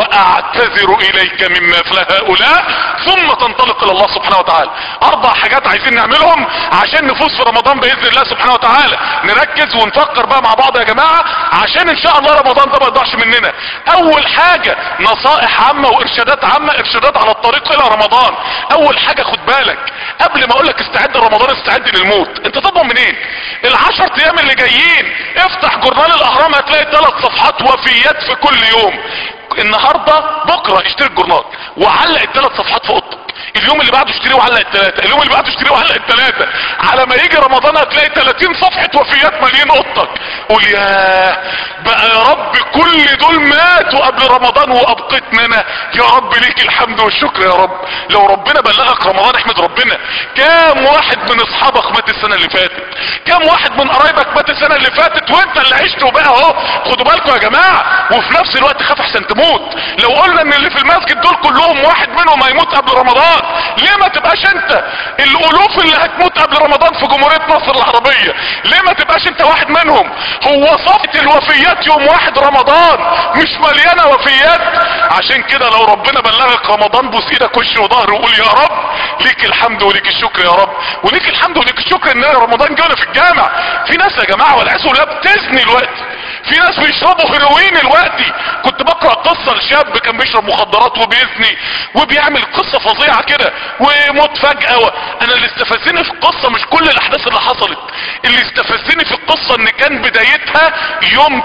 واعتذر اليك مما فعل هؤلاء ثم تنطلق الى الله سبحانه وتعالى اربع حاجات عايزين نعملهم عشان نفوز في رمضان باذن الله سبحانه وتعالى نركز ونفكر بقى مع بعض يا جماعة عشان ان شاء الله رمضان ده ما يضيعش مننا اول حاجة نصائح عامة وارشادات عامة ارشادات على الطريق الى رمضان اول حاجة خد بالك قبل ما اقولك استعد لرمضان استعد للموت انت تضمن منين العشر ايام اللي جايين افتح جورنال الاهرام هتلاقي ثلاث صفحات وفيات في كل يوم النهاردة بكرة اشتري الجورنال وعلق الثلاث صفحات في اوضتك اليوم اللي بعده اشتريه وعلق الثلاثة اليوم اللي بعده اشتريه وعلق الثلاثة على ما يجي رمضان هتلاقي 30 صفحة وفيات مالين اوضتك قول يا بقى يا رب كل دول ماتوا قبل رمضان وابقيتنا انا يا رب ليك الحمد والشكر يا رب لو ربنا بلغك رمضان احمد ربنا كام واحد من اصحابك مات السنة اللي فاتت كام واحد من قرايبك مات السنة اللي فاتت وانت اللي عشت وبقى اهو خدوا بالكم يا جماعة وفي نفس الوقت خاف احسن تموت لو قلنا ان اللي في المسجد دول كلهم واحد منهم هيموت قبل رمضان ليه ما تبقاش انت الالوف اللي هتموت قبل رمضان في جمهورية مصر العربية ليه ما تبقاش انت واحد منهم هو صفة الوفيات يوم واحد رمضان مش مليانة وفيات عشان كده لو ربنا بلغك رمضان بوس ايدك وش وظهر وقول يا رب ليك الحمد وليك الشكر يا رب وليك الحمد وليك الشكر ان رمضان جانا في الجامع في ناس يا جماعة والعياذ بالله بتزني الوقت في ناس بيشربوا هيروين الوقتي كنت بقرا قصه لشاب كان بيشرب مخدرات وبيزني وبيعمل قصه فظيعه كده ويموت فجاه و... انا اللي استفزني في القصه مش كل الاحداث اللي حصلت اللي استفزني في القصه ان كان بدايتها يوم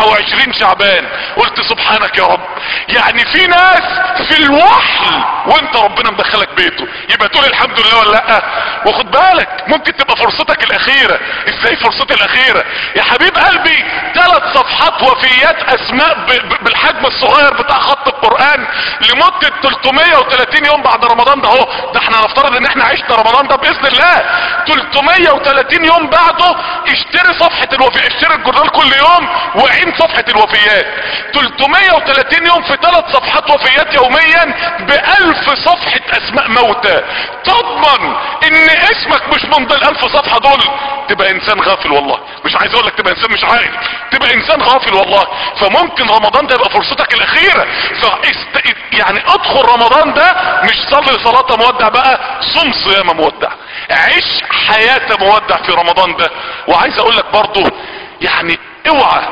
29 شعبان قلت سبحانك يا رب يعني في ناس في الوحل وانت ربنا مدخلك بيته يبقى تقول الحمد لله ولا لا وخد بالك ممكن تبقى فرصتك الاخيره ازاي فرصتي الاخيره يا حبيب قلبي ثلاث صفحات صفحة وفيات اسماء ب... ب... بالحجم الصغير بتاع خط القرآن لمدة 330 يوم بعد رمضان ده اهو ده احنا نفترض ان احنا عشنا رمضان ده باذن الله 330 يوم بعده اشتري صفحة الوفيات اشتري الجورنال كل يوم وعين صفحة الوفيات 330 يوم في ثلاث صفحات وفيات يوميا بألف صفحة اسماء موتى تضمن ان اسمك مش من ضمن الالف صفحة دول تبقى انسان غافل والله مش عايز اقول لك تبقى انسان مش عاقل تبقى انسان غافل والله فممكن رمضان ده يبقى فرصتك الاخيرة فاست... يعني ادخل رمضان ده مش صلي صلاة مودع بقى صم صيام مودع عيش حياة مودع في رمضان ده وعايز اقول لك برضو يعني اوعى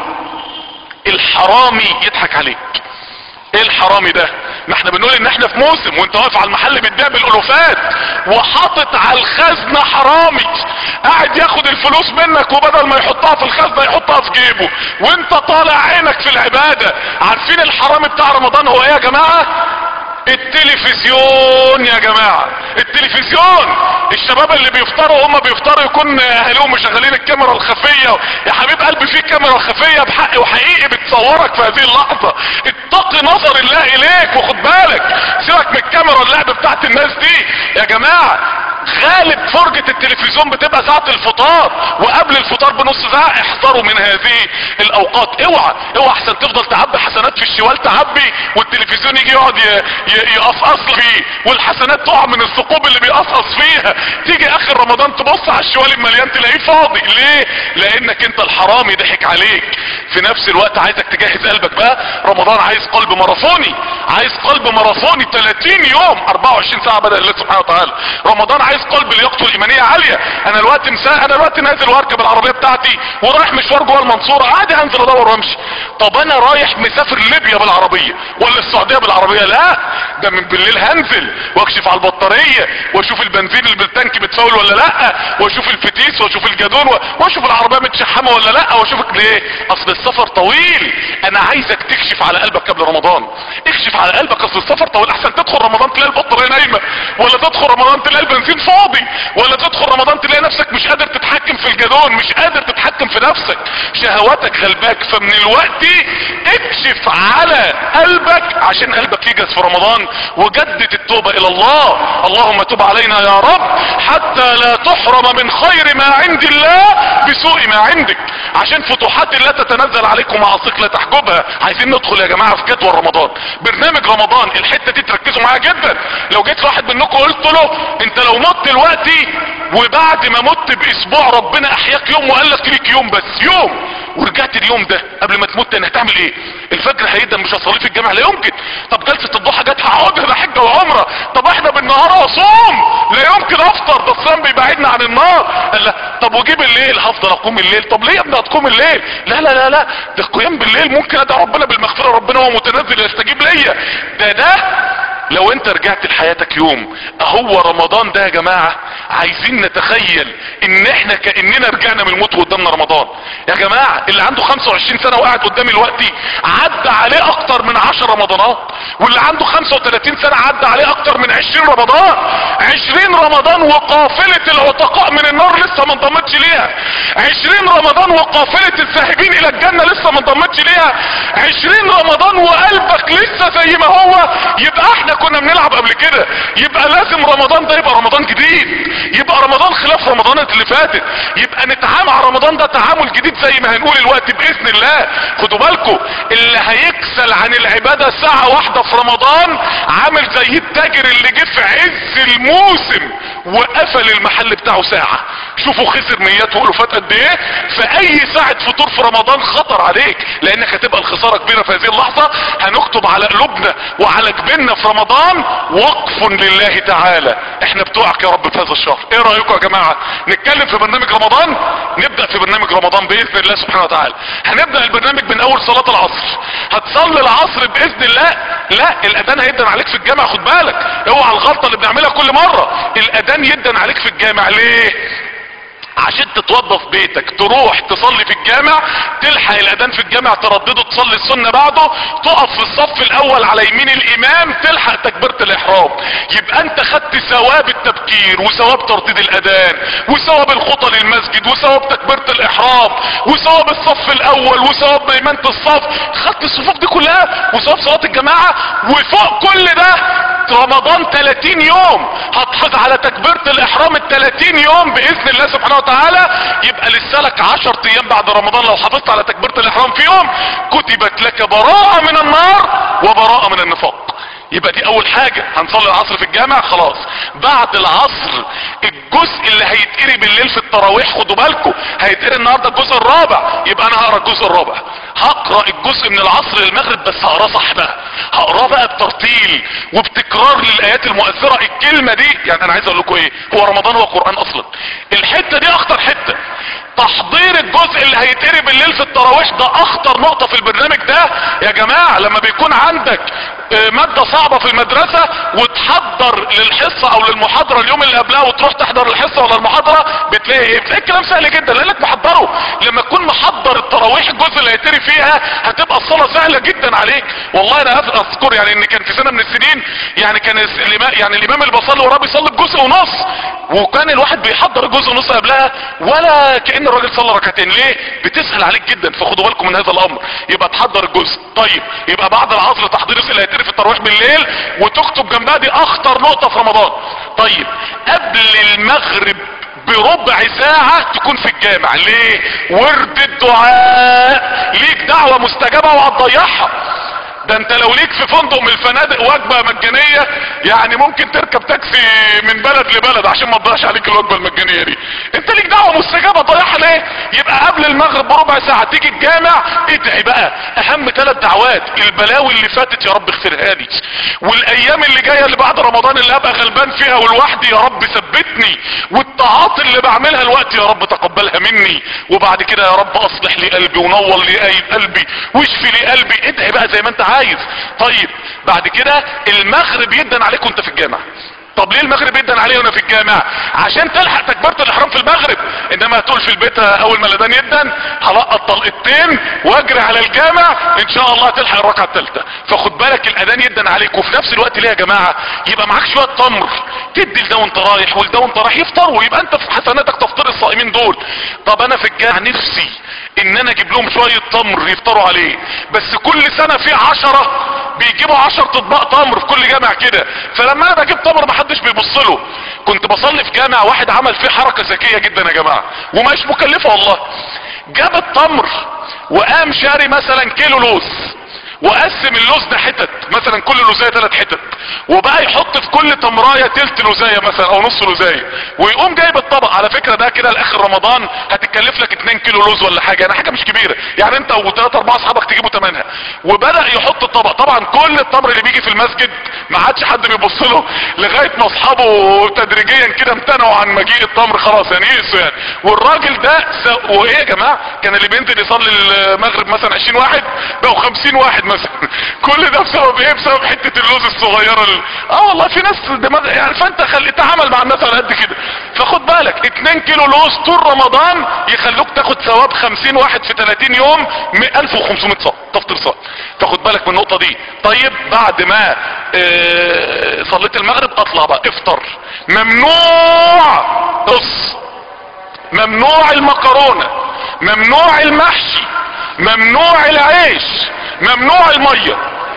الحرامي يضحك عليك ايه الحرامي ده ما احنا بنقول ان احنا في موسم وانت واقف على المحل بتبيع بالالوفات وحاطط على الخزنة حرامي قاعد ياخد الفلوس منك وبدل ما يحطها في الخزنة يحطها في جيبه وانت طالع عينك في العبادة عارفين الحرامي بتاع رمضان هو ايه يا جماعة التلفزيون يا جماعة التلفزيون الشباب اللي بيفطروا هم بيفطروا يكون اهلهم مشغلين الكاميرا الخفية يا حبيب قلبي في كاميرا خفية بحق وحقيقي بتصورك في هذه اللحظة اتقي نظر الله اليك وخد بالك سيبك من الكاميرا اللعب بتاعت الناس دي يا جماعة غالب فرجة التلفزيون بتبقى ساعة الفطار وقبل الفطار بنص ساعة احذروا من هذه الاوقات اوعى اوعى احسن تفضل تعبي حسنات في الشوال تعبي والتلفزيون يجي يقعد يقصقص فيه والحسنات تقع من الثقوب اللي بيقصقص فيها تيجي اخر رمضان تبص على الشوال المليان تلاقيه فاضي ليه لانك انت الحرامي ضحك عليك في نفس الوقت عايزك تجهز قلبك بقى رمضان عايز قلب ماراثوني عايز قلب ماراثوني 30 يوم 24 ساعة بدأ الله سبحانه وتعالى رمضان عايز قلب لياقته الايمانية عالية انا الوقت مساء انا الوقت نازل واركب العربية بتاعتي ورايح مشوار جوه المنصورة عادي هنزل ادور وامشي طب انا رايح مسافر ليبيا بالعربية ولا السعودية بالعربية لا ده من بالليل هنزل واكشف على البطارية واشوف البنزين اللي بالتانك بتفاول ولا لا واشوف الفتيس واشوف الجدون واشوف العربية متشحمة ولا لا واشوفك ليه اصل السفر طويل انا عايزك تكشف على قلبك قبل رمضان اكشف على قلبك اصل السفر طويل احسن تدخل رمضان تلاقي البطارية نايمة ولا تدخل رمضان تلاقي البنزين فاضي ولا تدخل رمضان تلاقي نفسك مش قادر تتحكم في الجدون مش قادر تتحكم في نفسك شهواتك غلباك فمن الوقت اكشف على قلبك عشان قلبك يجهز في رمضان وجدد التوبة الى الله اللهم تب علينا يا رب حتى لا تحرم من خير ما عند الله بسوء ما عندك عشان فتوحات الله تتنزل عليكم معاصيك لا تحجبها عايزين ندخل يا جماعة في جدول رمضان برنامج رمضان الحتة دي تركزوا معاها جدا لو جيت واحد منكم قلت له انت لو مت دلوقتي وبعد ما مت باسبوع ربنا احياك يوم وقال لك ليك يوم بس يوم ورجعت اليوم ده قبل ما تموت تاني هتعمل ايه الفجر هيدا مش هصلي في الجامع لا يمكن طب جلسة الضحى جت هقعدها ده حجة وعمرة طب احنا بالنهار اصوم لا يمكن افطر ده الصيام بيبعدنا عن النار قال لا طب وجي بالليل هفضل اقوم الليل طب ليه يا ابني هتقوم الليل لا لا لا لا ده القيام بالليل ممكن ادعي ربنا بالمغفرة ربنا هو متنزل يستجيب ليا ده ده لو انت رجعت لحياتك يوم اهو رمضان ده يا جماعة عايزين نتخيل ان احنا كأننا رجعنا من الموت قدامنا رمضان يا جماعة اللي عنده 25 سنة وقاعد قدامي دلوقتي عدى عليه اكتر من 10 رمضانات واللي عنده 35 سنة عدى عليه اكتر من 20 رمضان 20 رمضان وقافلة العتقاء من النار لسه ما انضمتش ليها 20 رمضان وقافلة الذاهبين الى الجنة لسه ما انضمتش ليها 20 رمضان وقلبك لسه زي ما هو يبقى احنا كنا بنلعب قبل كده يبقى لازم رمضان ده يبقى رمضان جديد يبقى رمضان خلاف رمضانات اللي فاتت يبقى نتعامل مع رمضان ده تعامل جديد زي ما هنقول الوقت باذن الله خدوا بالكم اللي هيكسل عن العبادة ساعة واحدة في رمضان عامل زي التاجر اللي جه في عز الموسم وقفل المحل بتاعه ساعة شوفوا خسر ميات والوفات قد ايه في اي ساعة فطور في رمضان خطر عليك لانك هتبقى الخسارة كبيرة في هذه اللحظة هنكتب على قلوبنا وعلى جبيننا في رمضان وقف لله تعالى احنا بتوعك يا رب في هذا الشهر ايه رأيكم يا جماعة نتكلم في برنامج رمضان نبدأ في برنامج رمضان باذن الله سبحانه وتعالى هنبدأ البرنامج من اول صلاة العصر هتصلي العصر باذن الله لا الاذان هيدن عليك في الجامع خد بالك اوعى الغلطة اللي بنعملها كل مرة الاذان يدن عليك في الجامع ليه عشان تتوضى في بيتك تروح تصلي في الجامع تلحق الاذان في الجامع تردده تصلي السنة بعده تقف في الصف الاول على يمين الامام تلحق تكبيرة الاحرام يبقى انت خدت ثواب التبكير وثواب ترديد الاذان وثواب الخطى للمسجد وثواب تكبيرة الاحرام وثواب الصف الاول وثواب ميمنة الصف خدت الصفوف دي كلها وثواب صلاة الجماعة وفوق كل ده رمضان 30 يوم هتحافظ على تكبيرة الاحرام ال 30 يوم باذن الله سبحانه وتعالى يبقى لسه لك 10 ايام بعد رمضان لو حافظت على تكبيرة الاحرام في يوم كتبت لك براءة من النار وبراءة من النفاق يبقى دي اول حاجة هنصلي العصر في الجامع خلاص بعد العصر الجزء اللي هيتقري بالليل في التراويح خدوا بالكم هيتقري النهاردة الجزء الرابع يبقى انا هقرا الجزء الرابع هقرا الجزء من العصر للمغرب بس هقراه صح بقى هقراه بقى بترتيل وبتكرار للايات المؤثرة الكلمة دي يعني انا عايز اقول لكم ايه هو رمضان هو قرآن اصلا الحتة دي اخطر حتة تحضير الجزء اللي هيتقري بالليل في التراويح ده اخطر نقطة في البرنامج ده يا جماعة لما بيكون عندك مادة صعبة في المدرسة وتحضر للحصة او للمحاضرة اليوم اللي قبلها وتروح تحضر الحصة ولا المحاضرة بتلاقي ايه بتلاقي الكلام سهل جدا لانك محضره لما تكون محضر التراويح الجزء اللي هيتقري فيها هتبقى الصلاة سهلة جدا عليك والله انا اذكر يعني ان كان في سنة من السنين يعني كان الامام يعني الامام اللي بصلي وراه بيصلي الجزء ونص وكان الواحد بيحضر الجزء ونص قبلها ولا كأن الراجل صلى ركعتين ليه بتسهل عليك جدا فخدوا بالكم من هذا الامر يبقى تحضر الجزء طيب يبقى بعد العصر تحضير الجزء اللي هيتقري في التراويح بالليل وتكتب جنبها دي اخطر نقطة في رمضان طيب قبل المغرب بربع ساعة تكون في الجامع ليه ورد الدعاء ليك دعوة مستجابة وهتضيعها ده انت لو ليك في فندق من الفنادق وجبة مجانية يعني ممكن تركب تاكسي من بلد لبلد عشان ما تضيعش عليك الوجبة المجانية دي انت ليك دعوة مستجابة تضيعها ليه يبقى قبل المغرب بربع ساعة تيجي الجامع ادعي بقى اهم ثلاث دعوات البلاوي اللي فاتت يا رب اغفرها لي والايام اللي جاية اللي بعد رمضان اللي ابقى غلبان فيها ولوحدي يا رب ثبتني والطاعات اللي بعملها الوقت يا رب تقبلها مني وبعد كده يا رب اصلح لي قلبي ونور لي قلبي واشفي لي قلبي ادعي بقى زي ما انت عايز طيب بعد كده المغرب يدن عليك وانت في الجامع طب ليه المغرب يدن عليه وانا في الجامع عشان تلحق تكبيرة الاحرام في المغرب انما هتقول في البيت اول ما الاذان يدن هلقط طلقتين واجري على الجامع ان شاء الله تلحق الركعه الثالثه فخد بالك الاذان يدن عليك وفي نفس الوقت ليه يا جماعه يبقى معاك شويه تمر تدي لده وانت رايح ولده وانت رايح يفطروا ويبقى انت في حسناتك تفطر الصائمين دول طب انا في الجامع نفسي ان انا اجيب لهم شوية تمر يفطروا عليه بس كل سنة في عشرة بيجيبوا عشر اطباق تمر في كل جامع كده فلما انا بجيب تمر محدش بيبص له كنت بصلي في جامع واحد عمل فيه حركة ذكية جدا يا جماعة ومش مكلفة والله جاب التمر وقام شاري مثلا كيلو لوز وقسم اللوز ده حتت مثلا كل لوزايه ثلاث حتت وبقى يحط في كل تمرايه تلت لوزايه مثلا او نص لوزايه ويقوم جايب الطبق على فكره ده كده لاخر رمضان هتتكلف لك 2 كيلو لوز ولا حاجه يعني حاجه مش كبيره يعني انت وثلاث اربعه اصحابك تجيبوا ثمنها وبدا يحط الطبق طبعا كل التمر اللي بيجي في المسجد ما عادش حد بيبص له لغايه ما اصحابه تدريجيا كده امتنعوا عن مجيء التمر خلاص يعني يئسوا يعني والراجل ده س... وايه يا جماعه كان اللي بينزل يصلي المغرب مثلا 20 واحد بقوا 50 واحد مثلا كل ده بسبب ايه بسبب حتة اللوز الصغيرة اللي... اه والله في ناس دماغ يعني فانت خلي تعامل مع الناس على قد كده فخد بالك 2 كيلو لوز طول رمضان يخلوك تاخد ثواب 50 واحد في 30 يوم 1500 صاع تفطر صاع تاخد بالك من النقطة دي طيب بعد ما اه صليت المغرب اطلع بقى افطر ممنوع بص ممنوع المكرونة ممنوع المحشي ممنوع العيش ممنوع المية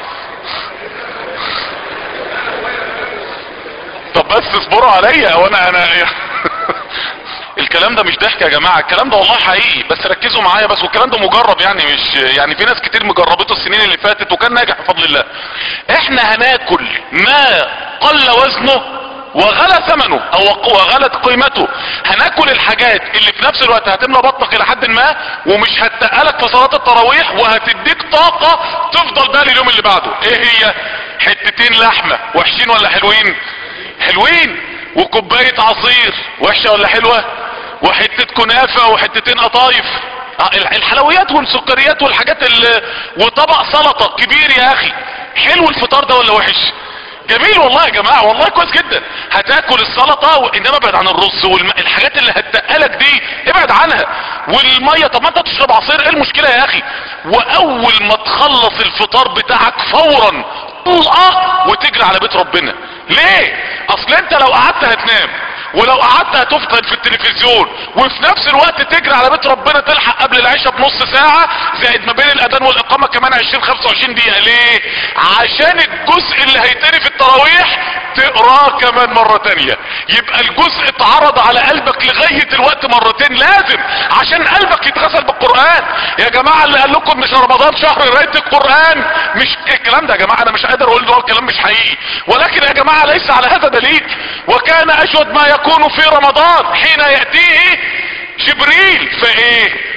طب بس اصبروا عليا وانا انا الكلام ده مش ضحك يا جماعة الكلام ده والله حقيقي بس ركزوا معايا بس والكلام ده مجرب يعني مش يعني في ناس كتير مجربته السنين اللي فاتت وكان ناجح بفضل الله احنا هناكل ما قل وزنه وغلى ثمنه او وغلت قيمته هناكل الحاجات اللي في نفس الوقت هتملى بطنك الى حد ما ومش هتقلك في صلاة التراويح وهتديك طاقة تفضل بقى اليوم اللي بعده ايه هي حتتين لحمة وحشين ولا حلوين حلوين وكوباية عصير وحشة ولا حلوة وحتة كنافة وحتتين قطايف الحلويات والسكريات والحاجات اللي وطبق سلطة كبير يا اخي حلو الفطار ده ولا وحش جميل والله يا جماعة والله كويس جدا هتاكل السلطة وانما ابعد عن الرز والحاجات اللي هتقلك دي ابعد عنها والمية طب ما انت تشرب عصير ايه المشكلة يا اخي واول ما تخلص الفطار بتاعك فورا طلقة وتجري على بيت ربنا ليه اصل انت لو قعدت هتنام ولو قعدت هتفطر في التلفزيون وفي نفس الوقت تجري على بيت ربنا تلحق قبل العشاء بنص ساعة زائد ما بين الاذان والاقامة كمان 20 25 دقيقة ليه عشان الجزء اللي هيتقري في التراويح تقراه كمان مرة تانية يبقى الجزء اتعرض على قلبك لغاية الوقت مرتين لازم عشان قلبك يتغسل بالقرآن يا جماعة اللي قال لكم مش رمضان شهر قراية القرآن مش الكلام ده يا جماعة انا مش قادر اقول ده الكلام مش حقيقي ولكن يا جماعة ليس على هذا دليل وكان اشهد ما يكون في رمضان حين يأتيه جبريل فايه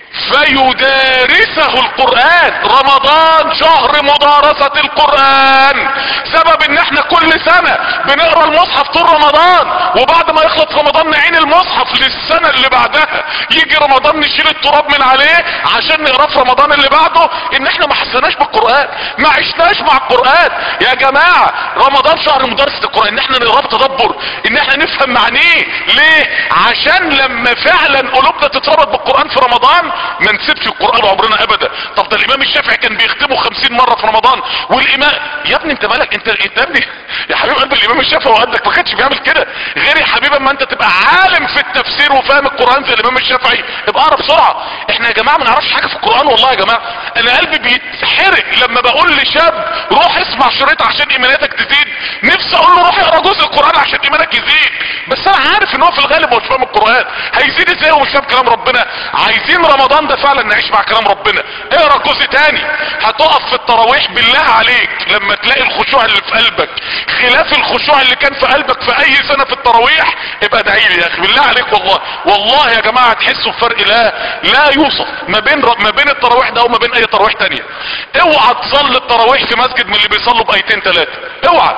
فيدارسه القرآن رمضان شهر مدارسة القرآن سبب ان احنا كل سنة بنقرا المصحف طول رمضان وبعد ما يخلص رمضان نعين المصحف للسنة اللي بعدها يجي رمضان نشيل التراب من عليه عشان نقراه في رمضان اللي بعده ان احنا ما حسناش بالقرآن ما عشناش مع القرآن يا جماعة رمضان شهر مدارسة القرآن ان احنا نقراه بتدبر ان احنا نفهم معنيه ليه عشان لما فعلا قلوبنا تتربط بالقرآن في رمضان ما نسيبش القرآن عمرنا ابدا طب ده الامام الشافعي كان بيختمه خمسين مرة في رمضان والامام يا ابني انت مالك انت انت يا ابني يا حبيب قلب الامام الشافعي وقدك ما كانش بيعمل كده غير يا حبيبي اما انت تبقى عالم في التفسير وفاهم القرآن زي الامام الشافعي ابقى اقرا بسرعة احنا يا جماعة ما نعرفش حاجة في القرآن والله يا جماعة انا قلبي بيتحرق لما بقول لشاب روح اسمع شريط عشان ايماناتك تزيد نفسي اقول له روح اقرا جزء القرآن عشان ايمانك يزيد بس انا عارف ان هو في الغالب مش فاهم القرآن هيزيد ازاي ومش فاهم كلام ربنا عايزين رمضان ده فعلا نعيش مع كلام ربنا اقرا جزء تاني هتقف في التراويح بالله عليك لما تلاقي الخشوع اللي في قلبك خلاف الخشوع اللي كان في قلبك في اي سنة في التراويح ابقى ادعي لي يا اخي بالله عليك والله والله يا جماعة تحسوا بفرق لا لا يوصف ما بين ما بين التراويح ده وما بين اي تراويح تانية اوعى تصلي التراويح في مسجد من اللي بيصلوا بايتين ثلاثة اوعى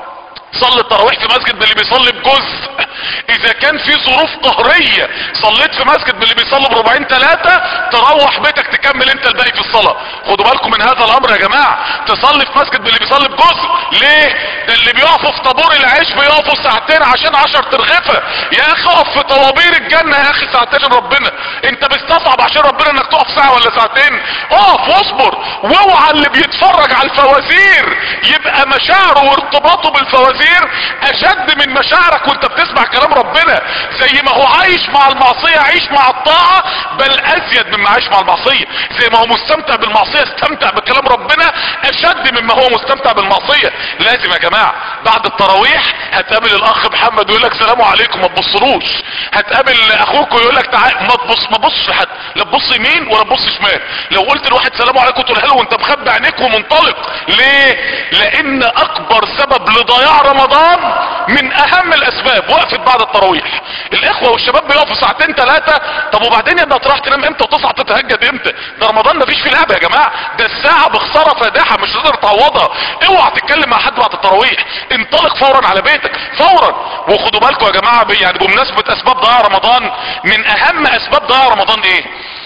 صلي التراويح في مسجد من اللي بيصلي بجزء اذا كان في ظروف قهرية صليت في مسجد من اللي بيصلي بربعين ثلاثة تروح بيتك تكمل انت الباقي في الصلاة خدوا بالكم من هذا الامر يا جماعة تصلي في مسجد من اللي بيصلي بجزء ليه ده اللي بيقفوا في طابور العيش بيقفوا ساعتين عشان عشر ترغفة يا اخي اقف في طوابير الجنة يا اخي ساعتين ربنا انت بتستصعب عشان ربنا انك تقف ساعة ولا ساعتين اقف واصبر واوعى اللي بيتفرج على الفوازير يبقى مشاعره وارتباطه بالفوازير اشد من مشاعرك وانت بتسمع كلام ربنا زي ما هو عايش مع المعصية عيش مع الطاعة بل ازيد مما عايش مع المعصية زي ما هو مستمتع بالمعصية استمتع بكلام ربنا اشد مما هو مستمتع بالمعصية لازم يا جماعة بعد التراويح هتقابل الاخ محمد ويقول لك سلام عليكم ما تبصلوش هتقابل اخوك ويقول لك تعال ما تبص ما تبصش لحد لا تبص يمين ولا تبص شمال لو قلت لواحد سلام عليكم تقولها له وانت مخبي عينيك ومنطلق ليه لان اكبر سبب لضياع رمضان من اهم الاسباب وقفت بعد التراويح الاخوة والشباب بيقفوا ساعتين ثلاثة طب وبعدين يا ابني هتروح تنام امتى وتصحى تتهجد امتى ده رمضان مفيش فيه لعبة يا جماعة ده الساعة بخسارة فادحة مش تقدر تعوضها اوعى تتكلم مع حد بعد التراويح انطلق فورا على بيتك فورا وخدوا بالكم يا جماعة يعني بمناسبة اسباب ضياع رمضان من اهم اسباب ضياع رمضان ايه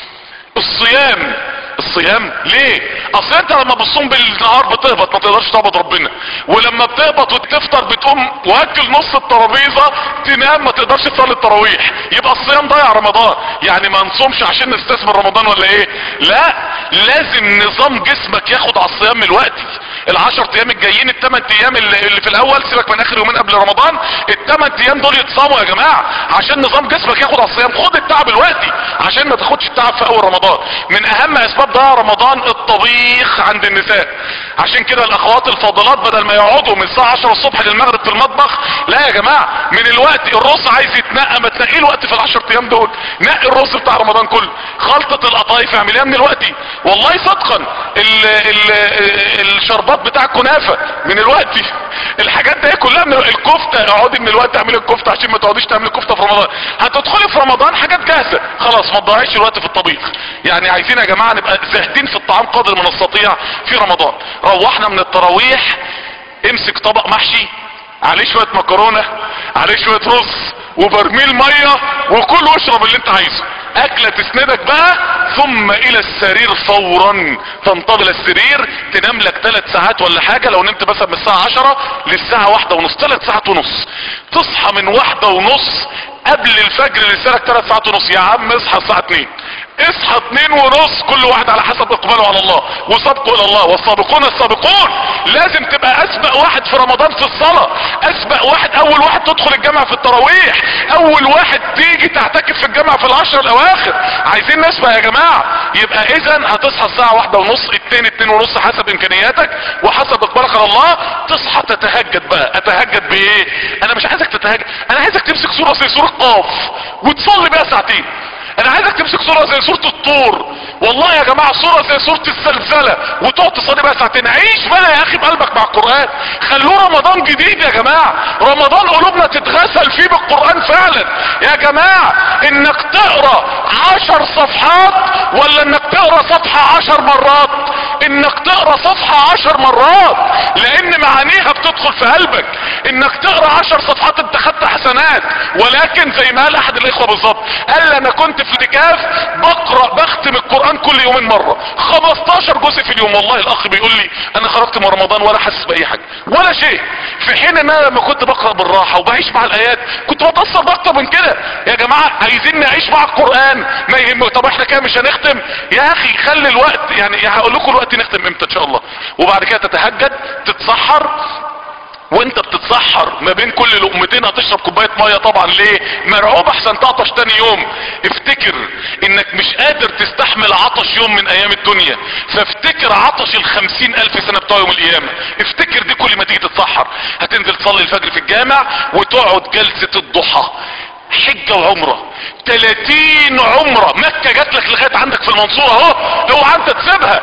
الصيام الصيام ليه اصل انت لما بتصوم بالنهار بتهبط ما تقدرش تعبد ربنا ولما بتهبط وتفطر بتقوم واكل نص الترابيزه تنام ما تقدرش تصلي التراويح يبقى الصيام ضيع رمضان يعني ما نصومش عشان نستثمر رمضان ولا ايه لا لازم نظام جسمك ياخد على الصيام من الوقت العشر ايام الجايين الثمان ايام اللي, اللي في الاول سيبك من اخر يومين قبل رمضان الثمان ايام دول يتصاموا يا جماعه عشان نظام جسمك ياخد على الصيام خد التعب الوقتي عشان ما تاخدش التعب في اول رمضان من اهم اسباب ضياع رمضان الطبيخ عند النساء عشان كده الاخوات الفاضلات بدل ما يقعدوا من الساعه 10 الصبح للمغرب في المطبخ لا يا جماعه من الوقت الرز عايز يتنقى ما تنقيه الوقت في العشر ايام دول نقي الرز بتاع رمضان كله خلطه القطايف اعمليها من الوقت والله صدقا ال ال الشربات بتاع الكنافه من الوقت الحاجات دي كلها من الكفته اقعدي من الوقت اعملي الكفته عشان ما تقعديش تعملي كفته في رمضان هتدخلي في رمضان حاجات جاهزه خلاص ما تضيعيش الوقت في الطبيخ يعني عايزين يا جماعه نبقى زاهدين في الطعام قدر ما نستطيع في رمضان روحنا من التراويح امسك طبق محشي عليه شوية مكرونة عليه شوية رز وبرميل ميه وكل واشرب اللي انت عايزه اكلة تسندك بقى ثم الى السرير فورا تنتظر السرير تنام لك ثلاث ساعات ولا حاجة لو نمت مثلا من الساعة عشرة للساعة واحدة ونص ثلاث ساعات ونص تصحى من واحدة ونص قبل الفجر لسالك ثلاث ساعات ونص يا عم اصحى الساعة اتنين اصحى اتنين ونص كل واحد على حسب اقباله على الله وسابقوا الى الله والسابقون السابقون لازم تبقى اسبق واحد في رمضان في الصلاة اسبق واحد اول واحد تدخل الجامع في التراويح اول واحد تيجي تعتكف في الجامع في العشر الاواخر عايزين نسبق يا جماعة يبقى اذا هتصحى الساعة واحدة ونص اتنين اتنين ونص حسب امكانياتك وحسب اقبالك على الله تصحى تتهجد بقى اتهجد بايه انا مش عايزك تتهجد انا عايزك تمسك سورة زي سورة قاف وتصلي بيها ساعتين انا عايزك تمسك صورة زي صورة الطور والله يا جماعة صورة زي صورة الزلزلة وتقعد تصلي بقى ساعتين عيش بقى يا اخي بقلبك مع القرآن خلوه رمضان جديد يا جماعة رمضان قلوبنا تتغسل فيه بالقرآن فعلا يا جماعة انك تقرأ عشر صفحات ولا انك تقرأ صفحة عشر مرات انك تقرأ صفحة عشر مرات لان معانيها بتدخل في قلبك انك تقرأ عشر صفحات انت خدت حسنات ولكن زي ما قال احد الاخوة بالظبط قال انا كنت في الاعتكاف بقرأ بختم القرآن كل يومين مرة 15 جزء في اليوم والله الاخ بيقول لي انا خرجت من رمضان ولا حاسس باي حاجة ولا شيء في حين ان انا لما كنت بقرأ بالراحة وبعيش مع الايات كنت بتأثر باكتر من كده يا جماعة عايزين نعيش مع القرآن ما يهم طب احنا كده مش هنختم يا اخي خلي الوقت يعني هقول لكم الوقت نختم امتى ان شاء الله وبعد كده تتهجد تتسحر وانت بتتسحر ما بين كل لقمتين هتشرب كوباية مية طبعا ليه مرعوب احسن تعطش تاني يوم افتكر انك مش قادر تستحمل عطش يوم من ايام الدنيا فافتكر عطش الخمسين الف سنة بتوع يوم القيامة افتكر دي كل ما تيجي تتسحر هتنزل تصلي الفجر في الجامع وتقعد جلسة الضحى حجة وعمرة 30 عمرة مكة جات لك لغاية عندك في المنصورة اهو اوعى انت تسيبها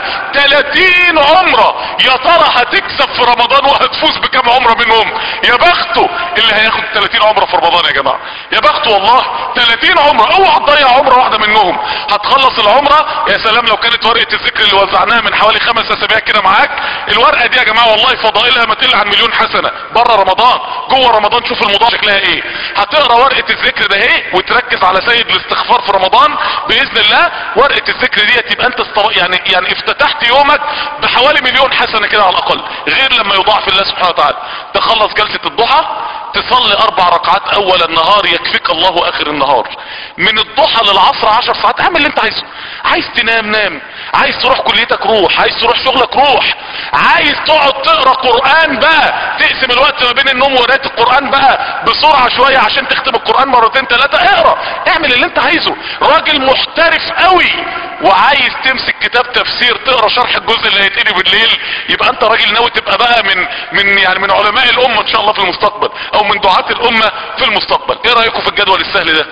30 عمرة يا ترى هتكسب في رمضان وهتفوز بكام عمرة منهم يا بخته اللي هياخد 30 عمرة في رمضان يا جماعة يا بخته والله 30 عمرة اوعى تضيع عمرة واحدة منهم هتخلص العمرة يا سلام لو كانت ورقة الذكر اللي وزعناها من حوالي خمس اسابيع كده معاك الورقة دي يا جماعة والله فضائلها ما تقل عن مليون حسنة بره رمضان جوه رمضان شوف الموضوع شكلها ايه هتقرا ورقة الذكر ده ايه وتركز على سيد الاستغفار في رمضان باذن الله ورقة الذكر دي تبقى انت استر... يعني يعني افتتحت يومك بحوالي مليون حسنة كده على الاقل غير لما يضاعف الله سبحانه وتعالى تخلص جلسة الضحى تصلي اربع ركعات اول النهار يكفيك الله اخر النهار من الضحى للعصر عشر ساعات اعمل اللي انت عايزه عايز تنام نام عايز تروح كليتك روح عايز تروح شغلك روح عايز تقعد تقرا قران بقى تقسم الوقت ما بين النوم وقرايه القران بقى بسرعه شويه عشان تختم القران مرتين ثلاثه اقرا اعمل اللي انت عايزه راجل محترف قوي وعايز تمسك كتاب تفسير تقرا شرح الجزء اللي هيتقري بالليل يبقى انت راجل ناوي تبقى بقى من من يعني من علماء الامه ان شاء الله في المستقبل او من دعاة الامه في المستقبل ايه رايكم في الجدول السهل ده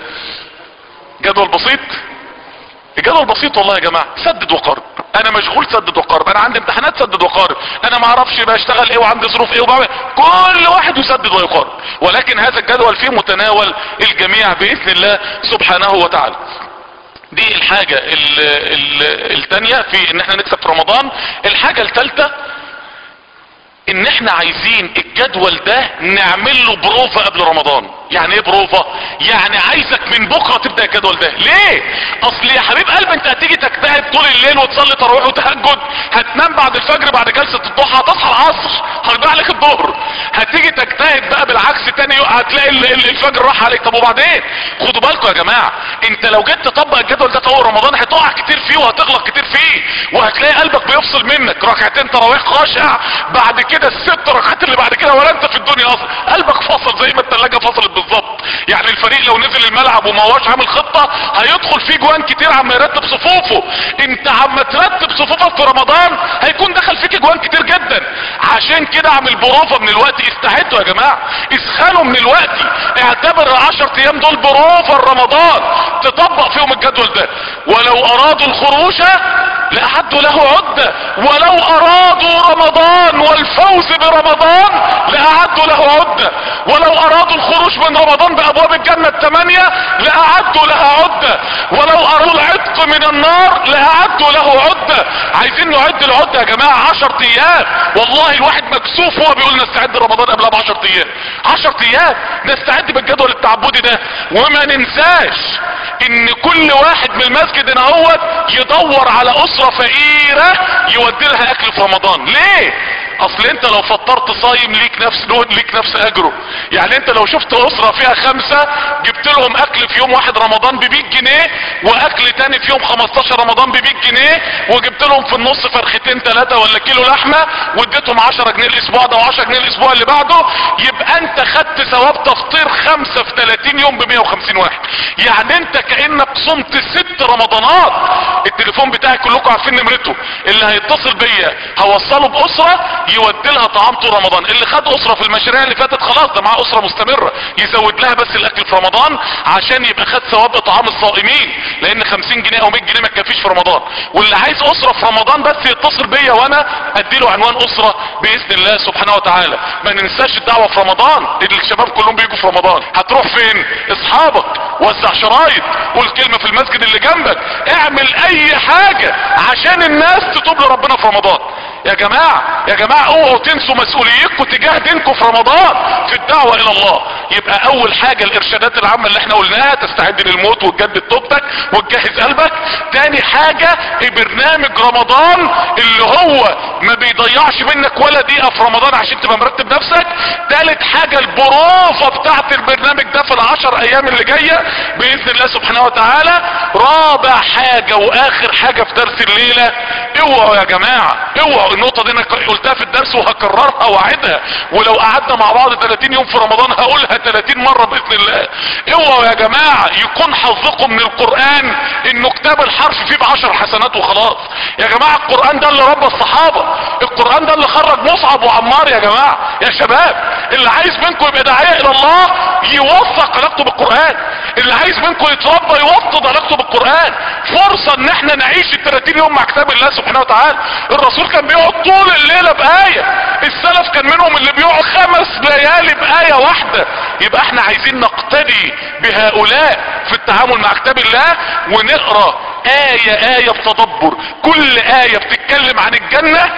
جدول بسيط الجدول بسيط والله يا جماعة سدد وقارب انا مشغول سدد وقارب انا عندي امتحانات سدد وقارب انا ما اعرفش بشتغل ايه وعندي ظروف ايه وبعمل كل واحد يسدد ويقارب ولكن هذا الجدول فيه متناول الجميع باذن الله سبحانه وتعالى دي الحاجة ال ال التانية في ان احنا نكسب في رمضان الحاجة التالتة ان احنا عايزين الجدول ده نعمل له بروفة قبل رمضان يعني ايه بروفة يعني عايزك من بكرة تبدأ الجدول ده ليه اصل يا حبيب قلب انت هتيجي تجتهد طول الليل وتصلي تراويح وتهجد هتنام بعد الفجر بعد جلسة الضحى هتصحى العصر هيضيع عليك الظهر هتيجي تجتهد بقى بالعكس تاني يوم هتلاقي ال- ال- الفجر راح عليك طب وبعدين خدوا بالكم يا جماعة انت لو جيت تطبق الجدول ده في اول رمضان هتقع كتير فيه وهتغلط كتير فيه وهتلاقي قلبك بيفصل منك ركعتين تراويح خاشع بعد كده الست ركعات اللي بعد كده ولا انت في الدنيا اصلا قلبك فصل زي ما التلاجة فصلت بالظبط يعني الفريق لو نزل الملعب وما هواش عامل خطة هيدخل فيه جوان كتير عم يرتب صفوفه انت عم ترتب صفوفك في رمضان هيكون دخل فيك جوان كتير جدا عشان كده اعمل بروفة من الوقت استعدوا يا جماعة اسخنوا من الوقت اعتبر العشر ايام دول بروفة رمضان تطبق فيهم الجدول ده ولو ارادوا الخروج لأعدوا له عدة ولو ارادوا رمضان والفوز برمضان لأعدوا له عدة ولو ارادوا الخروج من رمضان بابواب الجنة الثمانية لأعدوا لها عدة ولو ارادوا العتق من النار لأعدوا له عدة عايزين نعد العدة يا جماعة عشر ايام والله الواحد مكسوف وهو بيقول نستعد رمضان قبلها بعشر ايام عشر ايام نستعد بالجدول التعبدي ده وما ننساش ان كل واحد من المسجد هنا هو يدور على اسرة فقيرة يودي لها اكل في رمضان ليه اصل انت لو فطرت صايم ليك نفس لون ليك نفس اجره يعني انت لو شفت اسرة فيها خمسة جبت لهم اكل في يوم واحد رمضان ب 100 جنيه واكل تاني في يوم 15 رمضان ب 100 جنيه وجبت لهم في النص فرختين ثلاثة ولا كيلو لحمة واديتهم 10 جنيه الاسبوع ده و10 جنيه الاسبوع اللي بعده يبقى انت خدت ثواب تفطير خمسة في 30 يوم ب 150 واحد يعني انت كأنك صمت ست رمضانات التليفون بتاعي كلكم عارفين نمرته اللي هيتصل بيا هوصله باسرة يودي لها طعام طول رمضان اللي خد اسرة في المشاريع اللي فاتت خلاص ده معاه اسرة مستمرة يزود لها بس الاكل في رمضان عشان يبقى خد ثواب اطعام الصائمين لان 50 جنيه او 100 جنيه ما تكفيش في رمضان واللي عايز اسرة في رمضان بس يتصل بيا وانا اديله عنوان اسرة باذن الله سبحانه وتعالى ما ننساش الدعوة في رمضان الشباب كلهم بيجوا في رمضان هتروح فين اصحابك وزع شرايط قول كلمة في المسجد اللي جنبك اعمل اي حاجة عشان الناس تتوب لربنا في رمضان يا جماعة يا جماعة اوعوا تنسوا مسؤوليتكم تجاه دينكم في رمضان في الدعوة الى الله يبقى اول حاجة الارشادات العامة اللي احنا قلناها تستعد للموت وتجدد توبتك وتجهز قلبك تاني حاجة برنامج رمضان اللي هو ما بيضيعش منك ولا دقيقة في رمضان عشان تبقى مرتب نفسك تالت حاجة البروفة بتاعت البرنامج ده في العشر ايام اللي جاية باذن الله سبحانه وتعالى رابع حاجة واخر حاجة في درس الليلة اوعوا يا جماعة اوعوا النقطة دي انا قلتها في الدرس وهكررها واعدها ولو قعدنا مع بعض 30 يوم في رمضان هقولها 30 مرة باذن الله اوعوا يا جماعة يكون حظكم من القرآن انه كتاب الحرف فيه بعشر حسنات وخلاص يا جماعة القرآن ده اللي ربى الصحابة القرآن ده اللي خرج مصعب وعمار يا جماعة يا شباب اللي عايز منكم يبقى داعية الى الله يوثق علاقته بالقرآن اللي عايز منكم يتربى يوطد علاقته بالقرآن فرصة ان احنا نعيش ال 30 يوم مع كتاب الله سبحانه وتعالى الرسول كان بيقعد طول الليلة بآية السلف كان منهم اللي بيقعد خمس ليالي بآية واحدة يبقى احنا عايزين نقتدي بهؤلاء في التعامل مع كتاب الله ونقرأ آية آية بتدبر كل آية بتتكلم عن الجنة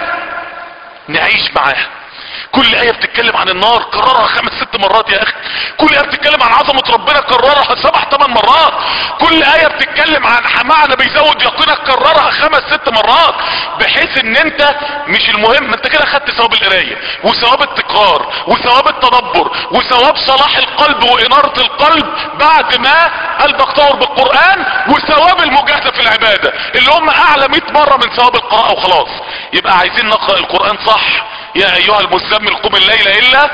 نعيش معاها كل آية بتتكلم عن النار كررها خمس ست مرات يا أخي كل آية بتتكلم عن عظمة ربنا كررها سبع ثمان مرات كل آية بتتكلم عن معنى بيزود يقينك كررها خمس ست مرات بحيث ان انت مش المهم انت كده خدت ثواب القراية وثواب التكرار وثواب التدبر وثواب صلاح القلب وإنارة القلب بعد ما قلبك طور بالقرآن وثواب المجاهدة في العبادة اللي هم أعلى 100 مرة من ثواب القراءة وخلاص يبقى عايزين نقرأ القرآن صح يا ايها المزمل قم الليل الا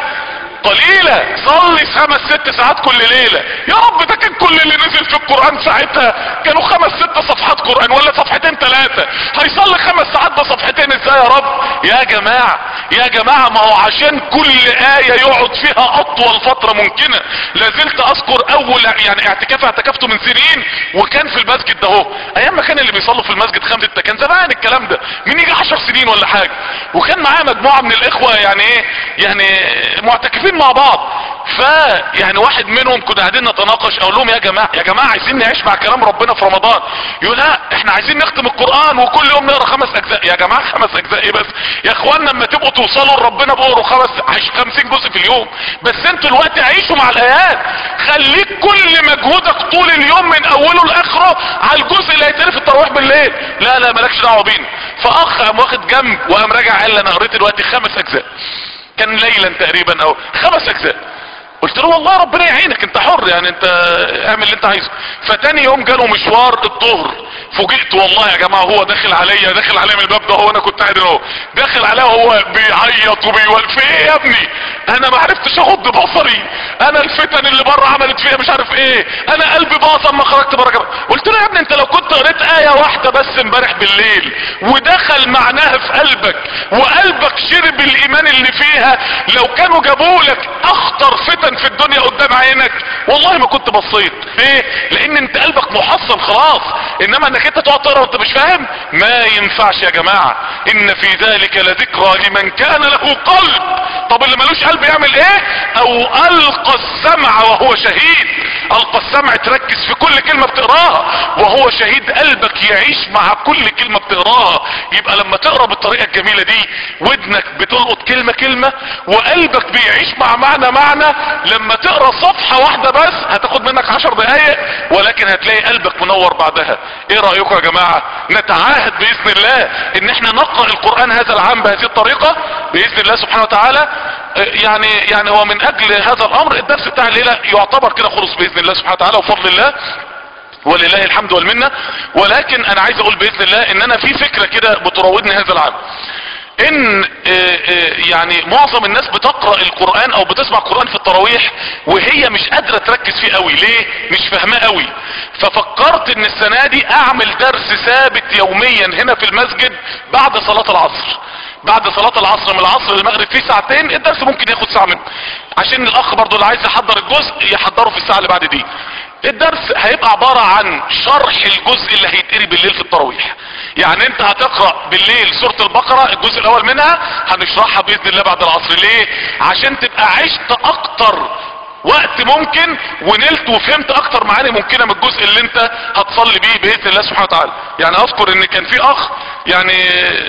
قليلة صلي خمس ست ساعات كل ليلة يا رب ده كان كل اللي نزل في القرآن ساعتها كانوا خمس ست صفحات قرآن ولا صفحتين ثلاثة هيصلي خمس ساعات بصفحتين ازاي يا رب يا جماعة يا جماعة ما هو عشان كل آية يقعد فيها اطول فترة ممكنة لازلت اذكر اول يعني اعتكاف اعتكفته من سنين وكان في المسجد ده اهو ايام ما كان اللي بيصلوا في المسجد خمسة ده كان زمان الكلام ده من يجي عشر سنين ولا حاجة وكان معايا مجموعة من الاخوة يعني ايه يعني معتكفين مع بعض ف يعني واحد منهم كنا قاعدين نتناقش اقول لهم يا جماعه يا جماعه عايزين نعيش مع كلام ربنا في رمضان يقول لا احنا عايزين نختم القران وكل يوم نقرا خمس اجزاء يا جماعه خمس اجزاء ايه بس يا اخوانا لما تبقوا توصلوا لربنا بقروا خمس 50 جزء في اليوم بس انتوا دلوقتي عيشوا مع الايات خليك كل مجهودك طول اليوم من اوله لاخره على الجزء اللي هيتقري في التراويح بالليل لا لا مالكش دعوه بينا فاخ قام واخد جنب وقام راجع قال لي انا قريت دلوقتي خمس اجزاء كان ليلا تقريبا او خمس اجزاء قلت له والله ربنا يعينك انت حر يعني انت اعمل اللي انت عايزه فتاني يوم جاله مشوار الظهر فوجئت والله يا جماعه هو داخل عليا داخل عليا من الباب ده هو انا كنت قاعد اهو داخل عليا وهو بيعيط وبيقول في ايه يا ابني انا ما عرفتش اغض بصري انا الفتن اللي بره عملت فيها مش عارف ايه انا قلبي باظ اما خرجت بره قلت له يا ابني انت لو كنت قريت ايه واحده بس امبارح بالليل ودخل معناها في قلبك وقلبك شرب الايمان اللي فيها لو كانوا جابوا لك اخطر فتن في الدنيا قدام عينك والله ما كنت بصيت ليه لان انت قلبك محصن خلاص انما انك انت تقعد تقرا وانت مش فاهم ما ينفعش يا جماعه ان في ذلك لذكرى لمن كان له قلب طب اللي ملوش قلب يعمل ايه او القى السمع وهو شهيد القى السمع تركز في كل كلمة بتقراها وهو شهيد قلبك يعيش مع كل كلمة بتقراها يبقى لما تقرا بالطريقة الجميلة دي ودنك بتلقط كلمة كلمة وقلبك بيعيش مع معنى معنى لما تقرا صفحة واحدة بس هتاخد منك عشر دقايق ولكن هتلاقي قلبك منور بعدها ايه رأيكم يا جماعة نتعاهد باذن الله ان احنا نقرأ القرآن هذا العام بهذه الطريقة باذن الله سبحانه وتعالى يعني يعني هو من اجل هذا الامر الدرس بتاع الليلة يعتبر كده خلص باذن الله سبحانه وتعالى وفضل الله ولله الحمد والمنة ولكن انا عايز اقول باذن الله ان انا في فكرة كده بتراودني هذا العام ان يعني معظم الناس بتقرأ القرآن او بتسمع القرآن في التراويح وهي مش قادرة تركز فيه قوي ليه مش فاهماه قوي ففكرت ان السنة دي اعمل درس ثابت يوميا هنا في المسجد بعد صلاة العصر بعد صلاة العصر من العصر للمغرب في ساعتين الدرس ممكن ياخد ساعة منه عشان الاخ برضو اللي عايز يحضر الجزء يحضره في الساعة اللي بعد دي الدرس هيبقى عبارة عن شرح الجزء اللي هيتقري بالليل في التراويح يعني انت هتقرأ بالليل سورة البقرة الجزء الاول منها هنشرحها باذن الله بعد العصر ليه عشان تبقى عشت اكتر وقت ممكن ونلت وفهمت اكتر معاني ممكنة من الجزء اللي انت هتصلي بيه باذن الله سبحانه وتعالى يعني اذكر ان كان في اخ يعني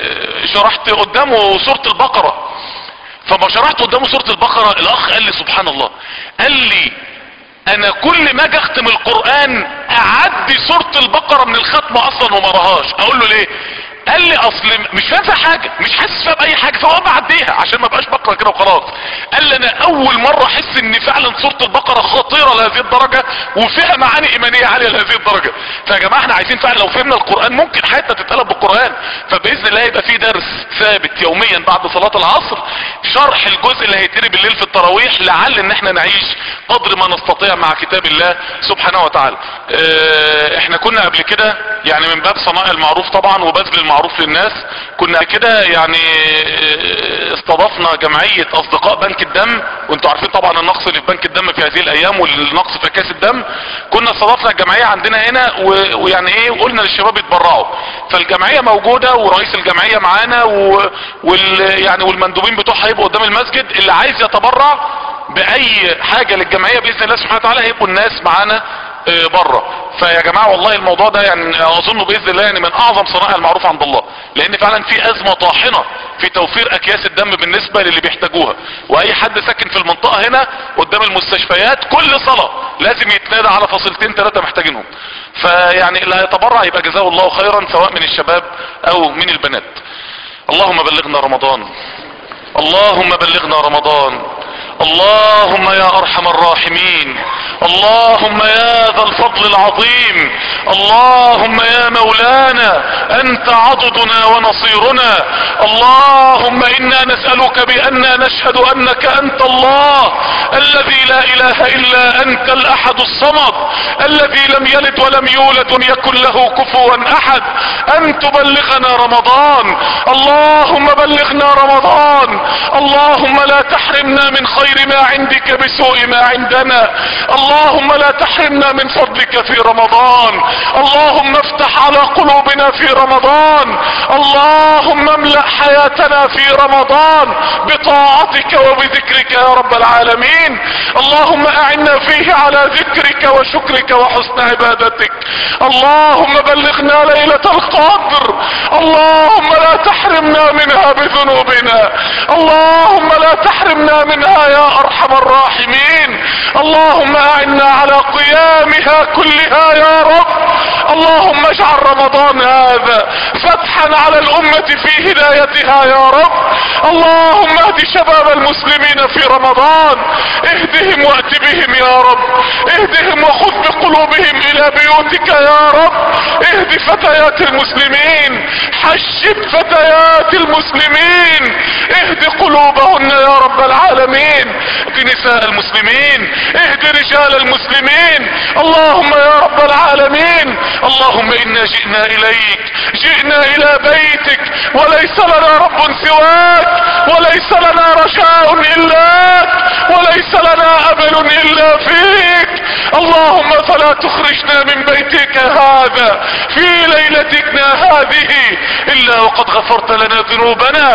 شرحت قدامه سورة البقرة فما شرحت قدامه سورة البقرة الاخ قال لي سبحان الله قال لي انا كل ما اجي اختم القرآن اعدي سورة البقرة من الختمة اصلا وما راهاش اقول له ليه قال لي اصل مش فاهم فيها حاجة مش حاسس فيها باي حاجة فهو بعديها عشان ما بقاش بقرا كده وخلاص قال لي انا اول مرة احس ان فعلا سورة البقرة خطيرة لهذه الدرجة وفيها معاني ايمانية عالية لهذه الدرجة فيا جماعة احنا عايزين فعلا لو فهمنا القرآن ممكن حياتنا تتقلب بالقرآن فباذن الله يبقى في درس ثابت يوميا بعد صلاة العصر شرح الجزء اللي هيتقري بالليل في التراويح لعل ان احنا نعيش قدر ما نستطيع مع كتاب الله سبحانه وتعالى اه احنا كنا قبل كده يعني من باب صنائع المعروف طبعا وبذل المعروف للناس كنا كده يعني استضفنا جمعية اصدقاء بنك الدم وانتوا عارفين طبعا النقص اللي في بنك الدم في هذه الايام والنقص في اكياس الدم كنا استضفنا الجمعية عندنا هنا ويعني ايه وقلنا للشباب يتبرعوا فالجمعية موجودة ورئيس الجمعية معانا وال يعني والمندوبين بتوعها هيبقوا قدام المسجد اللي عايز يتبرع باي حاجة للجمعية باذن الله سبحانه وتعالى هيبقوا الناس معانا بره فيا جماعة والله الموضوع ده يعني اظن باذن الله يعني من اعظم صنائع المعروف عند الله لان فعلا في ازمة طاحنة في توفير اكياس الدم بالنسبة للي بيحتاجوها واي حد ساكن في المنطقة هنا قدام المستشفيات كل صلاة لازم يتنادى على فصيلتين ثلاثة محتاجينهم فيعني اللي هيتبرع يبقى جزاه الله خيرا سواء من الشباب او من البنات اللهم بلغنا رمضان اللهم بلغنا رمضان اللهم يا ارحم الراحمين اللهم يا ذا الفضل العظيم اللهم يا مولانا انت عضدنا ونصيرنا اللهم انا نسألك باننا نشهد انك انت الله الذي لا اله الا انت الاحد الصمد الذي لم يلد ولم يولد يكن له كفوا احد ان تبلغنا رمضان اللهم بلغنا رمضان اللهم لا تحرمنا من خير ما عندك بسوء ما عندنا اللهم لا تحرمنا من فضلك في رمضان اللهم افتح على قلوبنا في رمضان اللهم املأ حياتنا في رمضان بطاعتك وبذكرك يا رب العالمين اللهم اعنا فيه على ذكرك وشكرك وحسن عبادتك اللهم بلغنا ليلة القدر اللهم لا تحرمنا منها بذنوبنا اللهم لا تحرمنا منها يا ارحم الراحمين اللهم اعنا على قيامها كلها يا رب اللهم اجعل رمضان هذا فتحا على الامة في هدايتها يا رب اللهم اهد شباب المسلمين في رمضان اهدهم وات بهم يا رب اهدهم وخذ بقلوبهم الى بيوتك يا رب اهد فتيات المسلمين حشد فتيات المسلمين اهد قلوبهن يا رب العالمين اهد نساء المسلمين اهد رجال المسلمين اللهم يا رب العالمين اللهم انا جئنا اليك جئنا الى بيتك وليس لنا رب سواك وليس لنا رجاء الاك وليس لنا امل الا فيك اللهم فلا تخرجنا من بيتك هذا في ليلتنا هذه الا وقد غفرت لنا ذنوبنا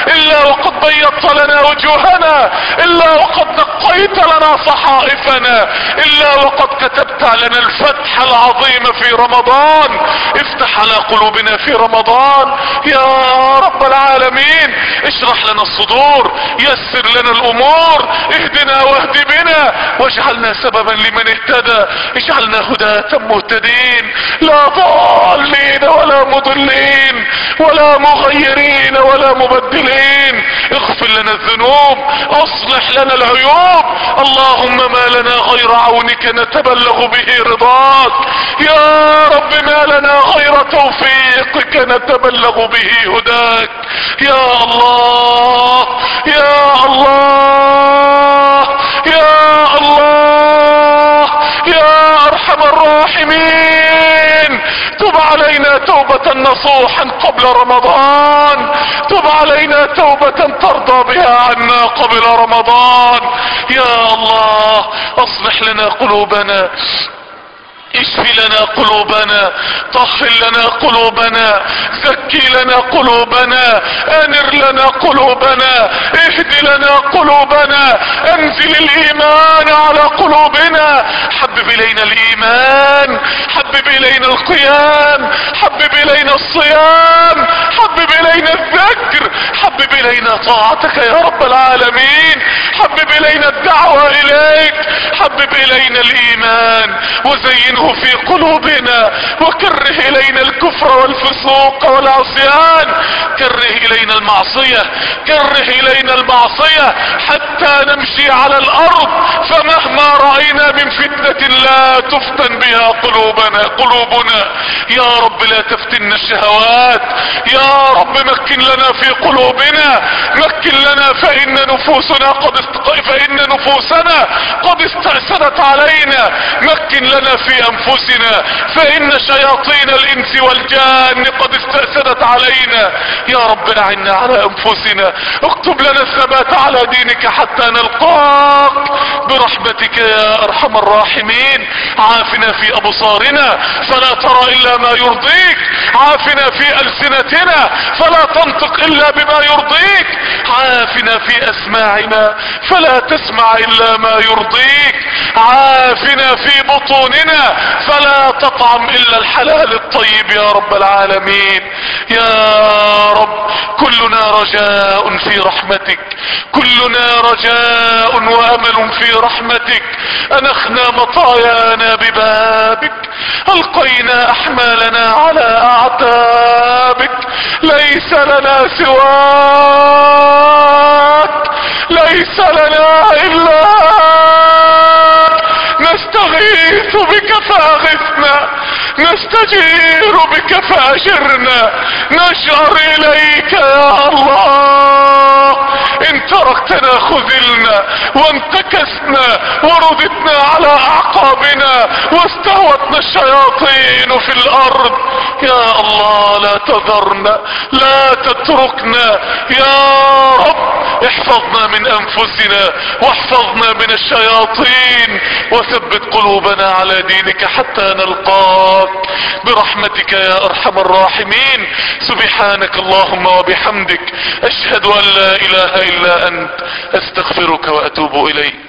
الا وقد بيضت لنا وجوهنا الا وقد نقيت لنا صحائفنا الا وقد كتبت لنا الفتح العظيم في رمضان افتح على قلوبنا في رمضان يا رب العالمين اشرح لنا الصدور يسر لنا الامور اهدنا واهد بنا واجعلنا سببا لمن اهتدى اجعلنا هداة مهتدين لا ضالين ولا مضلين ولا مغيرين ولا مبدلين اغفر لنا الذنوب اصلح لنا العيوب اللهم ما لنا غير عونك نتبلغ به رضاك يا رب ما لنا غير توفيقك نتبلغ به هداك يا الله يا الله يا الله يا ارحم الراحمين تب علينا توبة نصوحا قبل رمضان تب علينا توبة ترضى بها عنا قبل رمضان يا الله اصلح لنا قلوبنا اشف لنا قلوبنا طهر لنا قلوبنا زكي لنا قلوبنا انر لنا قلوبنا اهد لنا قلوبنا انزل الايمان على قلوبنا حبب الينا الايمان حبب الينا القيام حبب الينا الصيام حبب الينا الذكر حبب الينا طاعتك يا رب العالمين حبب الينا الدعوة اليك حبب الينا الايمان وزينه في قلوبنا وكره الينا الكفر والفسوق والعصيان كره الينا المعصية كره الينا المعصية حتى نمشي على الارض فمهما رأينا من فتنة لا تفتن بها قلوبنا قلوبنا يا رب لا تفتن الشهوات يا رب مكن لنا في قلوبنا مكن لنا فان نفوسنا قد است... فان نفوسنا قد استأسدت علينا مكن لنا في انفسنا فان شياطين الانس والجان قد استأسدت علينا يا رب اعنا على انفسنا اكتب لنا الثبات على دينك حتى نلقاك برحمتك يا ارحم الراحمين عافنا في ابصارنا فلا ترى الا ما يرضيك عافنا في السنتنا فلا تنطق الا بما يرضيك عافنا في اسماعنا فلا تسمع الا ما يرضيك عافنا في بطوننا فلا تطعم الا الحلال الطيب يا رب العالمين يا رب كلنا رجاء في رحمتك كلنا رجاء وامل في رحمتك انخنا مطايانا ببابك القينا احمالنا على اعتابك ليس لنا سواك ليس لنا الا نستغيث بك فاغثنا نستجير بك فاجرنا نشعر اليك يا الله ان تركتنا خذلنا وانتكسنا ورددنا على اعقابنا واستهوتنا الشياطين في الارض يا الله لا تذرنا لا تتركنا يا رب احفظنا من انفسنا واحفظنا من الشياطين وثبت قلوبنا على دينك حتى نلقاك برحمتك يا ارحم الراحمين سبحانك اللهم وبحمدك اشهد ان لا اله الا انت استغفرك واتوب اليك